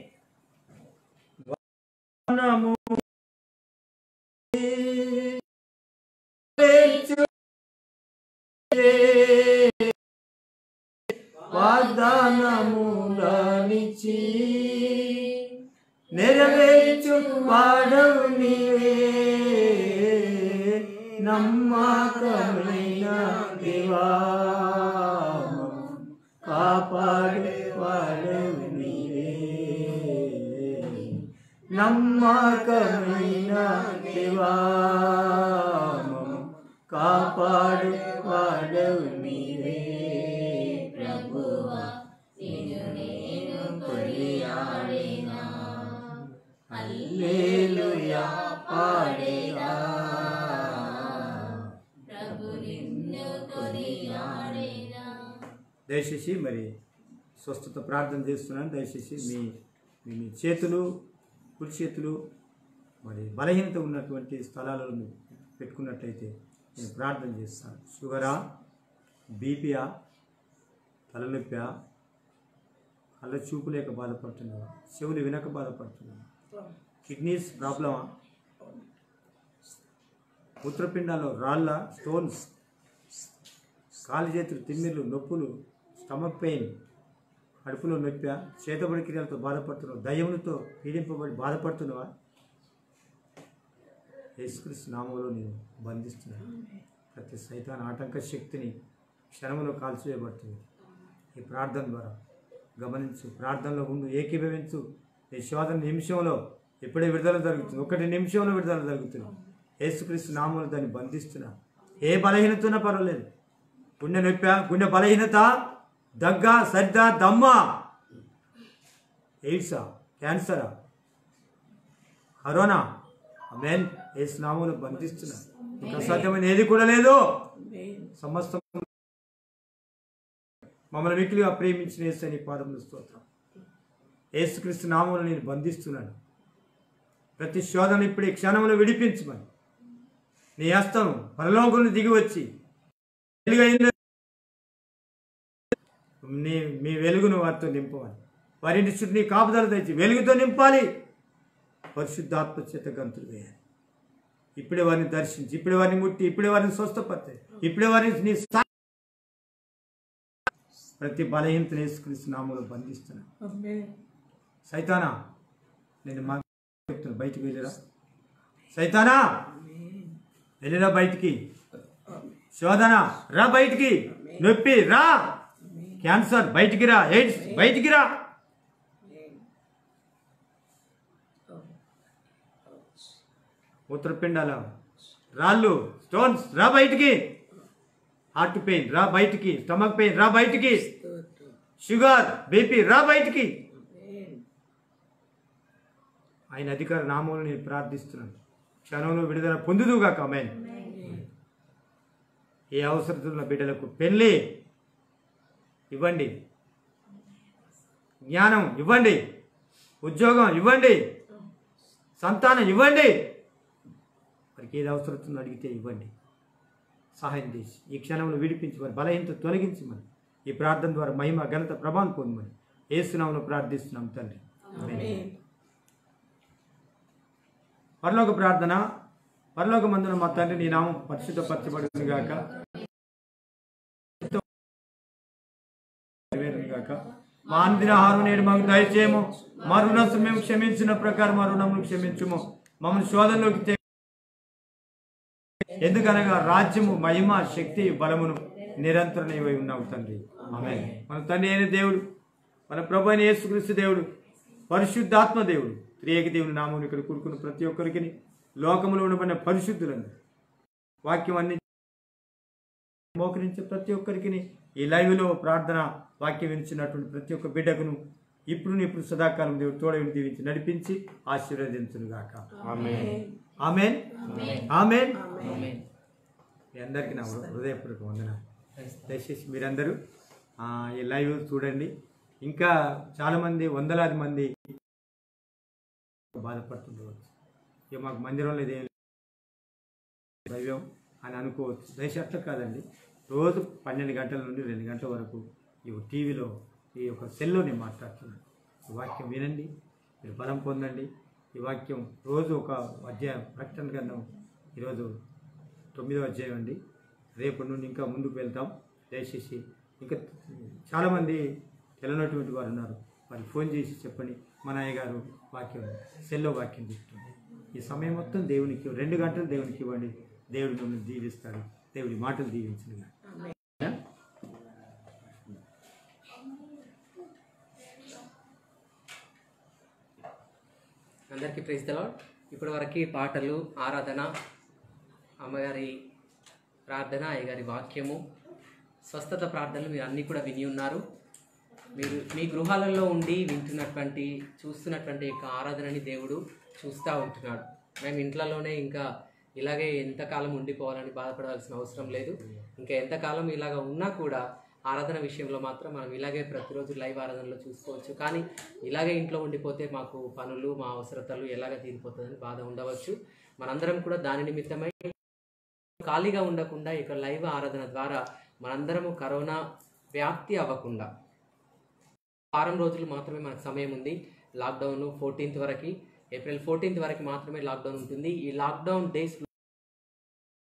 S2: నమో వాగ్దానములనిచి నెరవేర్చు వాడవు నీవే నమ్మకమైన దేవా కాపాడే వాడవు నీవే నమ్మకమైన దేవా కాపాడు వాడవు నీవే ప్రభువా హల్లెలూయా పాడేగా దయచేసి మరి స్వస్థత ప్రార్థన చేస్తున్నాను దయచేసి మీ మీ మీ చేతులు కుడి చేతులు మరి బలహీనత ఉన్నటువంటి స్థలాలలో మీరు పెట్టుకున్నట్లయితే నేను ప్రార్థన చేస్తాను షుగరా బీపీయా తలనొప్పా కళ్ళ చూపు లేక బాధపడుతున్నావా చెవులు వినక బాధపడుతున్నావా కిడ్నీస్ ప్రాబ్లమా మూత్రపిండాల్లో రాళ్ళ స్టోన్స్ కాలు చేతులు తిమ్మిర్లు నొప్పులు స్టమక్ పెయిన్ కడుపులో నొప్పి చేతబడి క్రియలతో బాధపడుతున్నావు దయ్యములతో పీడింపబడి బాధపడుతున్నావా యేసుక్రీస్తు నామంలో నేను బంధిస్తున్నాను ప్రతి సైతాన్ ఆటంక శక్తిని క్షణంలో కాల్చివేయబడుతుంది ఈ ప్రార్థన ద్వారా గమనించు ప్రార్థనలో ఉండు ఏకీభవించు నీ శోధన నిమిషంలో ఎప్పుడే విడుదల జరుగుతుంది ఒకటి నిమిషంలో విడుదల జరుగుతుంది యేసుక్రీస్తు నామంలో దాన్ని బంధిస్తున్నా ఏ బలహీనత ఉన్నా పర్వాలేదు గుండె నొప్పి గుండె బలహీనత దగ్గ సర్ద దమ్మ ఎయిడ్సా క్యాన్సరా కరోనా అమెన్ యేసు నామంలో బంధిస్తున్నా ఇంకా అసాధ్యమైన ఏది కూడా లేదు సమస్తం మమ్మల్ని మిక్కిలిగా ప్రేమించిన యేసు నీ పాదములు స్తోత్రం యేసుక్రీస్తు నామంలో నేను బంధిస్తున్నాను ప్రతి శోధన ఇప్పుడు ఈ క్షణంలో విడిపించమని నీ హస్తం పరలోకంలో దిగి వచ్చి వెలుగైన నీ మీ వెలుగును వారితో నింపమని వారి చుట్టూ నీ కాపుదల తెచ్చి వెలుగుతో నింపాలి పరిశుద్ధాత్మ చేత గంతులు వేయాలి ఇప్పుడే వారిని దర్శించి ఇప్పుడే వారిని ముట్టి ఇప్పుడే వారిని స్వస్థపరిచాయి ఇప్పుడే వారిని నీ సా- ప్రతి బలహీనతను యేసుక్రీస్తు నామంలో బంధిస్తున్నా సైతానా నేను మా చెప్తున్నా బయటికి వెళ్ళిరా సైతానా వెళ్ళిరా బయటికి శోధన రా బయటికి నొప్పి రా క్యాన్సర్ బయటికి రా ఎయిడ్స్ బయటికి రా మూత్రపిండాల రాళ్ళు స్టోన్స్ రా బయటికి హార్ట్ పెయిన్ రా బయటికి స్టమక్ పెయిన్ రా బయటికి షుగర్ బీపీ రా బయటికి ఆయన అధికార నామంలో నేను ప్రార్థిస్తున్నాను క్షణంలో విడుదల పొందుదుగాక అమ్మాయి ఏ అవసరం ఉన్న బిడ్డలకు పెళ్ళి ఇవ్వండి జ్ఞానం ఇవ్వండి ఉద్యోగం ఇవ్వండి సంతానం ఇవ్వండి వారికి ఏది అవసరం ఉందో అడిగితే ఇవ్వండి సహాయం చేసి ఈ క్షణంలో విడిపించి వారి బలహీనత తొలగించమని ఈ ప్రార్థన ద్వారా మహిమ ఘనత ప్రభావం పొందమని ఏసునామంలో ప్రార్థిస్తున్నాం తండ్రి ఆమేన్. పరలోక ప్రార్థన పరలోక మందున మా తండ్రి నీ నామం పరిశుద్ధపరచబడును గాక నెరవేరును గాక మా అందిన ఆహారం నేడు మాకు దయచేయము మా రుణం మేము క్షమించిన ప్రకారం మా రుణములు క్షమించుము మమ్మల్ని శోధనలోకి తే ఎందుకనగా రాజ్యము మహిమ శక్తి బలమును నిరంతరం నీవై ఉన్నావు తండ్రి ఆమె మన తండ్రి అయిన దేవుడు మన ప్రభు అయిన యేసుక్రీస్తు దేవుడు పరిశుద్ధాత్మ దేవుడు త్రియేక దేవుని నామం ఇక్కడ కూరుకున్న ప్రతి ఒక్కరికి లోకములో ఉండబడిన పరిశుద్ధులను వాక్యం అన్ని మోకరించే ప్రతి ఒక్కరికి ఈ లైవ్లో ప్రార్థన వాక్యం వినిచినటువంటి ప్రతి ఒక్క బిడ్డకును ఇప్పుడు ఇప్పుడు సదాకాలం దేవుడు తోడవిని దీవించి నడిపించి ఆశీర్వదించును గాక ఆమెన్ ఆమెన్ మీ అందరికీ నా హృదయపూర్వక వందన దయచేసి మీరందరూ ఆ, ఈ లైవ్ చూడండి ఇంకా చాలామంది వందలాది మంది బాధపడుతుండవచ్చు ఇక మాకు మందిరంలో ఇదేం దైవం అని అనుకోవచ్చు దయచేసి అట్లా కాదండి రోజు పన్నెండు గంటల నుండి రెండు గంటల వరకు ఈ టీవీలో ఈ యొక్క సెల్లో నేను మాట్లాడుతున్నాను ఈ వాక్యం వినండి మీరు బలం పొందండి ఈ వాక్యం రోజు ఒక అధ్యాయం ప్రకటన గ్రంథం ఈరోజు తొమ్మిదో అధ్యాయం అండి రేపటి నుండి ఇంకా ముందుకు వెళ్తాం దయచేసి ఇంకా చాలామంది తెలియనటువంటి వారు ఉన్నారు వారికి ఫోన్ చేసి చెప్పండి మా నాయ్య గారు వాక్యం సెల్లో వాక్యం చెప్తుంది ఈ సమయం మొత్తం దేవునికి రెండు గంటలు దేవునికి ఇవ్వండి దేవుడు మిమ్మల్ని దీవిస్తాడు దేవుడి మాటలు దీవించిన
S1: అందరికీ ప్రైజ్ తెలవాడు ఇప్పటి వరకు పాటలు ఆరాధన అమ్మగారి ప్రార్థన అయ్యగారి వాక్యము స్వస్థత ప్రార్థనలు మీరు అన్నీ కూడా విని ఉన్నారు మీరు మీ గృహాలలో ఉండి వింటున్నటువంటి చూస్తున్నటువంటి యొక్క ఆరాధనని దేవుడు చూస్తూ ఉంటున్నాడు మేము ఇంట్లోనే ఇంకా ఇలాగే ఎంతకాలం ఉండిపోవాలని బాధపడాల్సిన అవసరం లేదు ఇంకా ఎంతకాలం ఇలాగ ఉన్నా కూడా ఆరాధన విషయంలో మాత్రం మనం ఇలాగే ప్రతిరోజు లైవ్ ఆరాధనలో చూసుకోవచ్చు కానీ ఇలాగే ఇంట్లో ఉండిపోతే మాకు పనులు మా అవసరతలు ఎలాగ తీరిపోతుందని బాధ ఉండవచ్చు మనందరం కూడా దాని నిమిత్తమై ఖాళీగా ఉండకుండా ఇక లైవ్ ఆరాధన ద్వారా మనందరము కరోనా వ్యాప్తి అవ్వకుండా వారం రోజులు మాత్రమే మనకు సమయం ఉంది లాక్డౌన్ ఫోర్టీన్త్ వరకు ఏప్రిల్ ఫోర్టీన్త్ వరకు మాత్రమే లాక్డౌన్ ఉంటుంది ఈ లాక్డౌన్ డేస్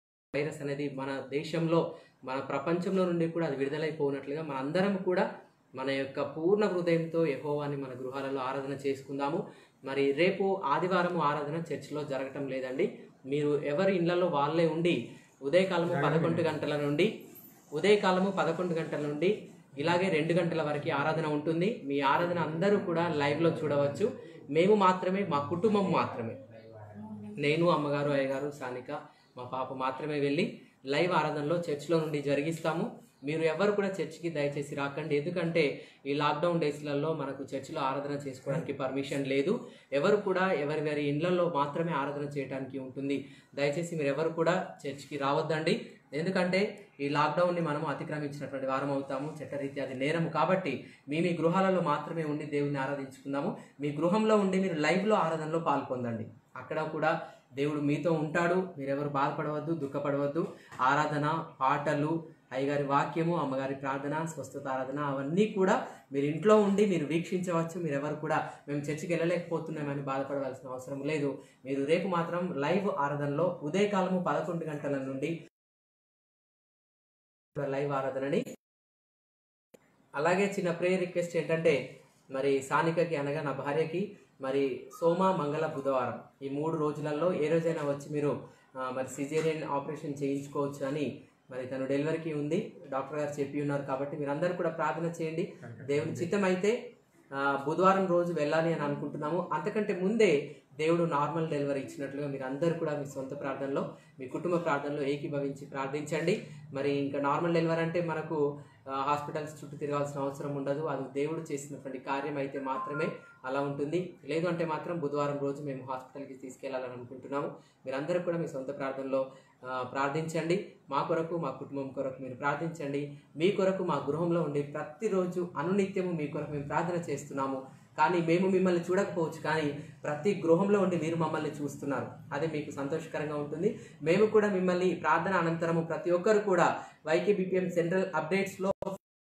S1: వైరస్ అనేది మన దేశంలో మన ప్రపంచంలో నుండి కూడా అది విడుదలైపోయినట్లుగా మన అందరం కూడా మన యొక్క పూర్ణ హృదయంతో యెహోవాని మన గృహాలలో ఆరాధన చేసుకుందాము మరి రేపు ఆదివారం ఆరాధన చర్చిలో జరగటం లేదండి మీరు ఎవరి ఇళ్లలో వాళ్ళే ఉండి ఉదయకాలము పదకొండు గంటల నుండి ఉదయకాలము పదకొండు గంటల నుండి ఇలాగే రెండు గంటల వరకు ఆరాధన ఉంటుంది మీ ఆరాధన అందరూ కూడా లైవ్లో చూడవచ్చు మేము మాత్రమే మా కుటుంబం మాత్రమే నేను అమ్మగారు అయ్యగారు సానిక మా పాప మాత్రమే వెళ్ళి లైవ్ ఆరాధనలో చర్చ్లో నుండి జరిగిస్తాము మీరు ఎవరు కూడా చర్చికి దయచేసి రాకండి ఎందుకంటే ఈ లాక్డౌన్ డేస్లలో మనకు చర్చిలో ఆరాధన చేసుకోవడానికి పర్మిషన్ లేదు ఎవరు కూడా ఎవరి వారి ఇండ్లలో మాత్రమే ఆరాధన చేయడానికి ఉంటుంది దయచేసి మీరు ఎవరు కూడా చర్చికి రావద్దండి ఎందుకంటే ఈ లాక్డౌన్ని మనము అతిక్రమించినటువంటి వారం అవుతాము చట్టరీత్యా అది నేరము కాబట్టి మీ మీ గృహాలలో మాత్రమే ఉండి దేవుని ఆరాధించుకుందాము మీ గృహంలో ఉండి మీరు లైవ్లో ఆరాధనలో పాల్పొందండి అక్కడ కూడా దేవుడు మీతో ఉంటాడు మీరెవరు బాధపడవద్దు దుఃఖపడవద్దు ఆరాధన పాటలు అయ్యగారి వాక్యము అమ్మగారి ప్రార్థన స్వస్థత ఆరాధన అవన్నీ కూడా మీరు ఇంట్లో ఉండి మీరు వీక్షించవచ్చు మీరు ఎవరు కూడా మేము చర్చికి వెళ్ళలేకపోతున్నామని బాధపడవలసిన అవసరం లేదు మీరు రేపు మాత్రం లైవ్ ఆరాధనలో ఉదయకాలము పదకొండు గంటల నుండి లైవ్ ఆరాధనని అలాగే చిన్న ప్రేయర్ రిక్వెస్ట్ ఏంటంటే మరి సానికకి అనగా నా భార్యకి మరి సోమ మంగళ బుధవారం ఈ మూడు రోజులలో ఏ రోజైనా వచ్చి మీరు ఆ, మరి సిజేరియన్ ఆపరేషన్ చేయించుకోవచ్చు అని మరి తను డెలివరీకి ఉంది డాక్టర్ గారు చెప్పి ఉన్నారు కాబట్టి మీరందరూ కూడా ప్రార్థన చేయండి దేవుని చిత్తం అయితే ఆ, బుధవారం రోజు వెళ్ళాలి అని అనుకుంటున్నాము అంతకంటే ముందే దేవుడు నార్మల్ డెలివరీ ఇచ్చినట్లుగా మీరు అందరూ కూడా మీ సొంత ప్రార్థనలో మీ కుటుంబ ప్రార్థనలో ఏకీభవించి ప్రార్థించండి మరి ఇంకా నార్మల్ డెలివరీ అంటే మనకు ఆ, హాస్పిటల్స్ చుట్టూ తిరగాల్సిన అవసరం ఉండదు అది దేవుడు చేసినటువంటి కార్యం అయితే మాత్రమే అలా ఉంటుంది లేదు అంటే మాత్రం బుధవారం రోజు మేము హాస్పిటల్కి తీసుకెళ్లాలని అనుకుంటున్నాము మీరందరూ కూడా మీ సొంత ప్రార్థనలో ఆ, ప్రార్థించండి మా కొరకు మా కుటుంబం కొరకు మీరు ప్రార్థించండి మీ కొరకు మా గృహంలో ఉండి ప్రతిరోజు అనునిత్యము మీ కొరకు మేము ప్రార్థన చేస్తున్నాము కానీ మేము మిమ్మల్ని చూడకపోవచ్చు కానీ ప్రతి గృహంలో ఉండి మీరు మమ్మల్ని చూస్తున్నారు అదే మీకు సంతోషకరంగా ఉంటుంది మేము కూడా మిమ్మల్ని ఈ ప్రార్థన అనంతరము ప్రతి ఒక్కరు కూడా వైకే బిపిఎం సెంట్రల్ అప్డేట్స్లో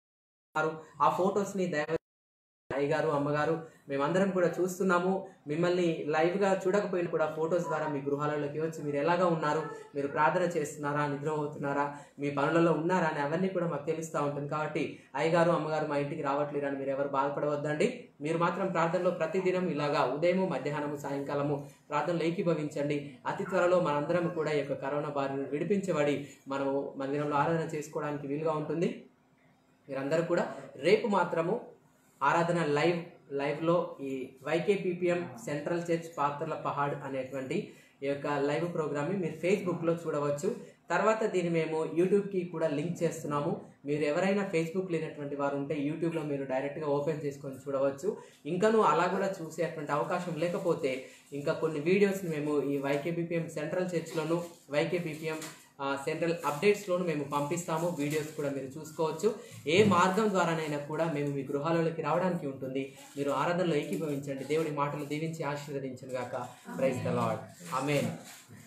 S1: ఆ ఫొటోస్ని దయ అయ్యగారు అమ్మగారు మేమందరం కూడా చూస్తున్నాము మిమ్మల్ని లైవ్గా చూడకపోయినా కూడా ఫొటోస్ ద్వారా మీ గృహాలలోకి వచ్చి మీరు ఎలాగా ఉన్నారు మీరు ప్రార్థన చేస్తున్నారా నిద్రపోతున్నారా మీ పనులలో ఉన్నారా అని అవన్నీ కూడా మాకు తెలుస్తూ ఉంటుంది కాబట్టి అయ్యగారు అమ్మగారు మా ఇంటికి రావట్లేరు అని మీరు ఎవరు బాధపడవద్దండి మీరు మాత్రం ప్రార్థనలో ప్రతిదినం ఇలాగా ఉదయము మధ్యాహ్నము సాయంకాలము ప్రార్థనలు ఏకీభవించండి అతి త్వరలో మనందరం కూడా ఈ యొక్క కరోనా బారిన విడిపించబడి మనము మందిరంలో ఆరాధన చేసుకోవడానికి వీలుగా ఉంటుంది మీరందరూ కూడా రేపు మాత్రము ఆరాధన లైవ్ లైవ్లో ఈ వైకే పీపీఎం సెంట్రల్ చర్చ్ పాత్రల పహాడ్ అనేటువంటి ఈ యొక్క లైవ్ ప్రోగ్రామ్ని మీరు ఫేస్బుక్లో చూడవచ్చు తర్వాత దీన్ని మేము యూట్యూబ్కి కూడా లింక్ చేస్తున్నాము మీరు ఎవరైనా ఫేస్బుక్ లేనటువంటి వారు ఉంటే యూట్యూబ్లో మీరు డైరెక్ట్గా ఓపెన్ చేసుకొని చూడవచ్చు ఇంకనూ అలా కూడా చూసేటువంటి అవకాశం లేకపోతే ఇంకా కొన్ని వీడియోస్ని మేము ఈ వైకే పీపీఎం సెంట్రల్ చర్చ్లోను వైకే పీపీఎం ఆ, సెంట్రల్ అప్డేట్స్లోను మేము పంపిస్తాము వీడియోస్ కూడా మీరు చూసుకోవచ్చు ఏ మార్గం ద్వారానైనా కూడా మేము మీ గృహాలలోకి రావడానికి ఉంటుంది మీరు ఆరాధనలో ఏకీభవించండి దేవుడి మాటలు దీవించి ఆశీర్వదించను గాక ప్రైజ్ ద లాడ్ ఆమెన్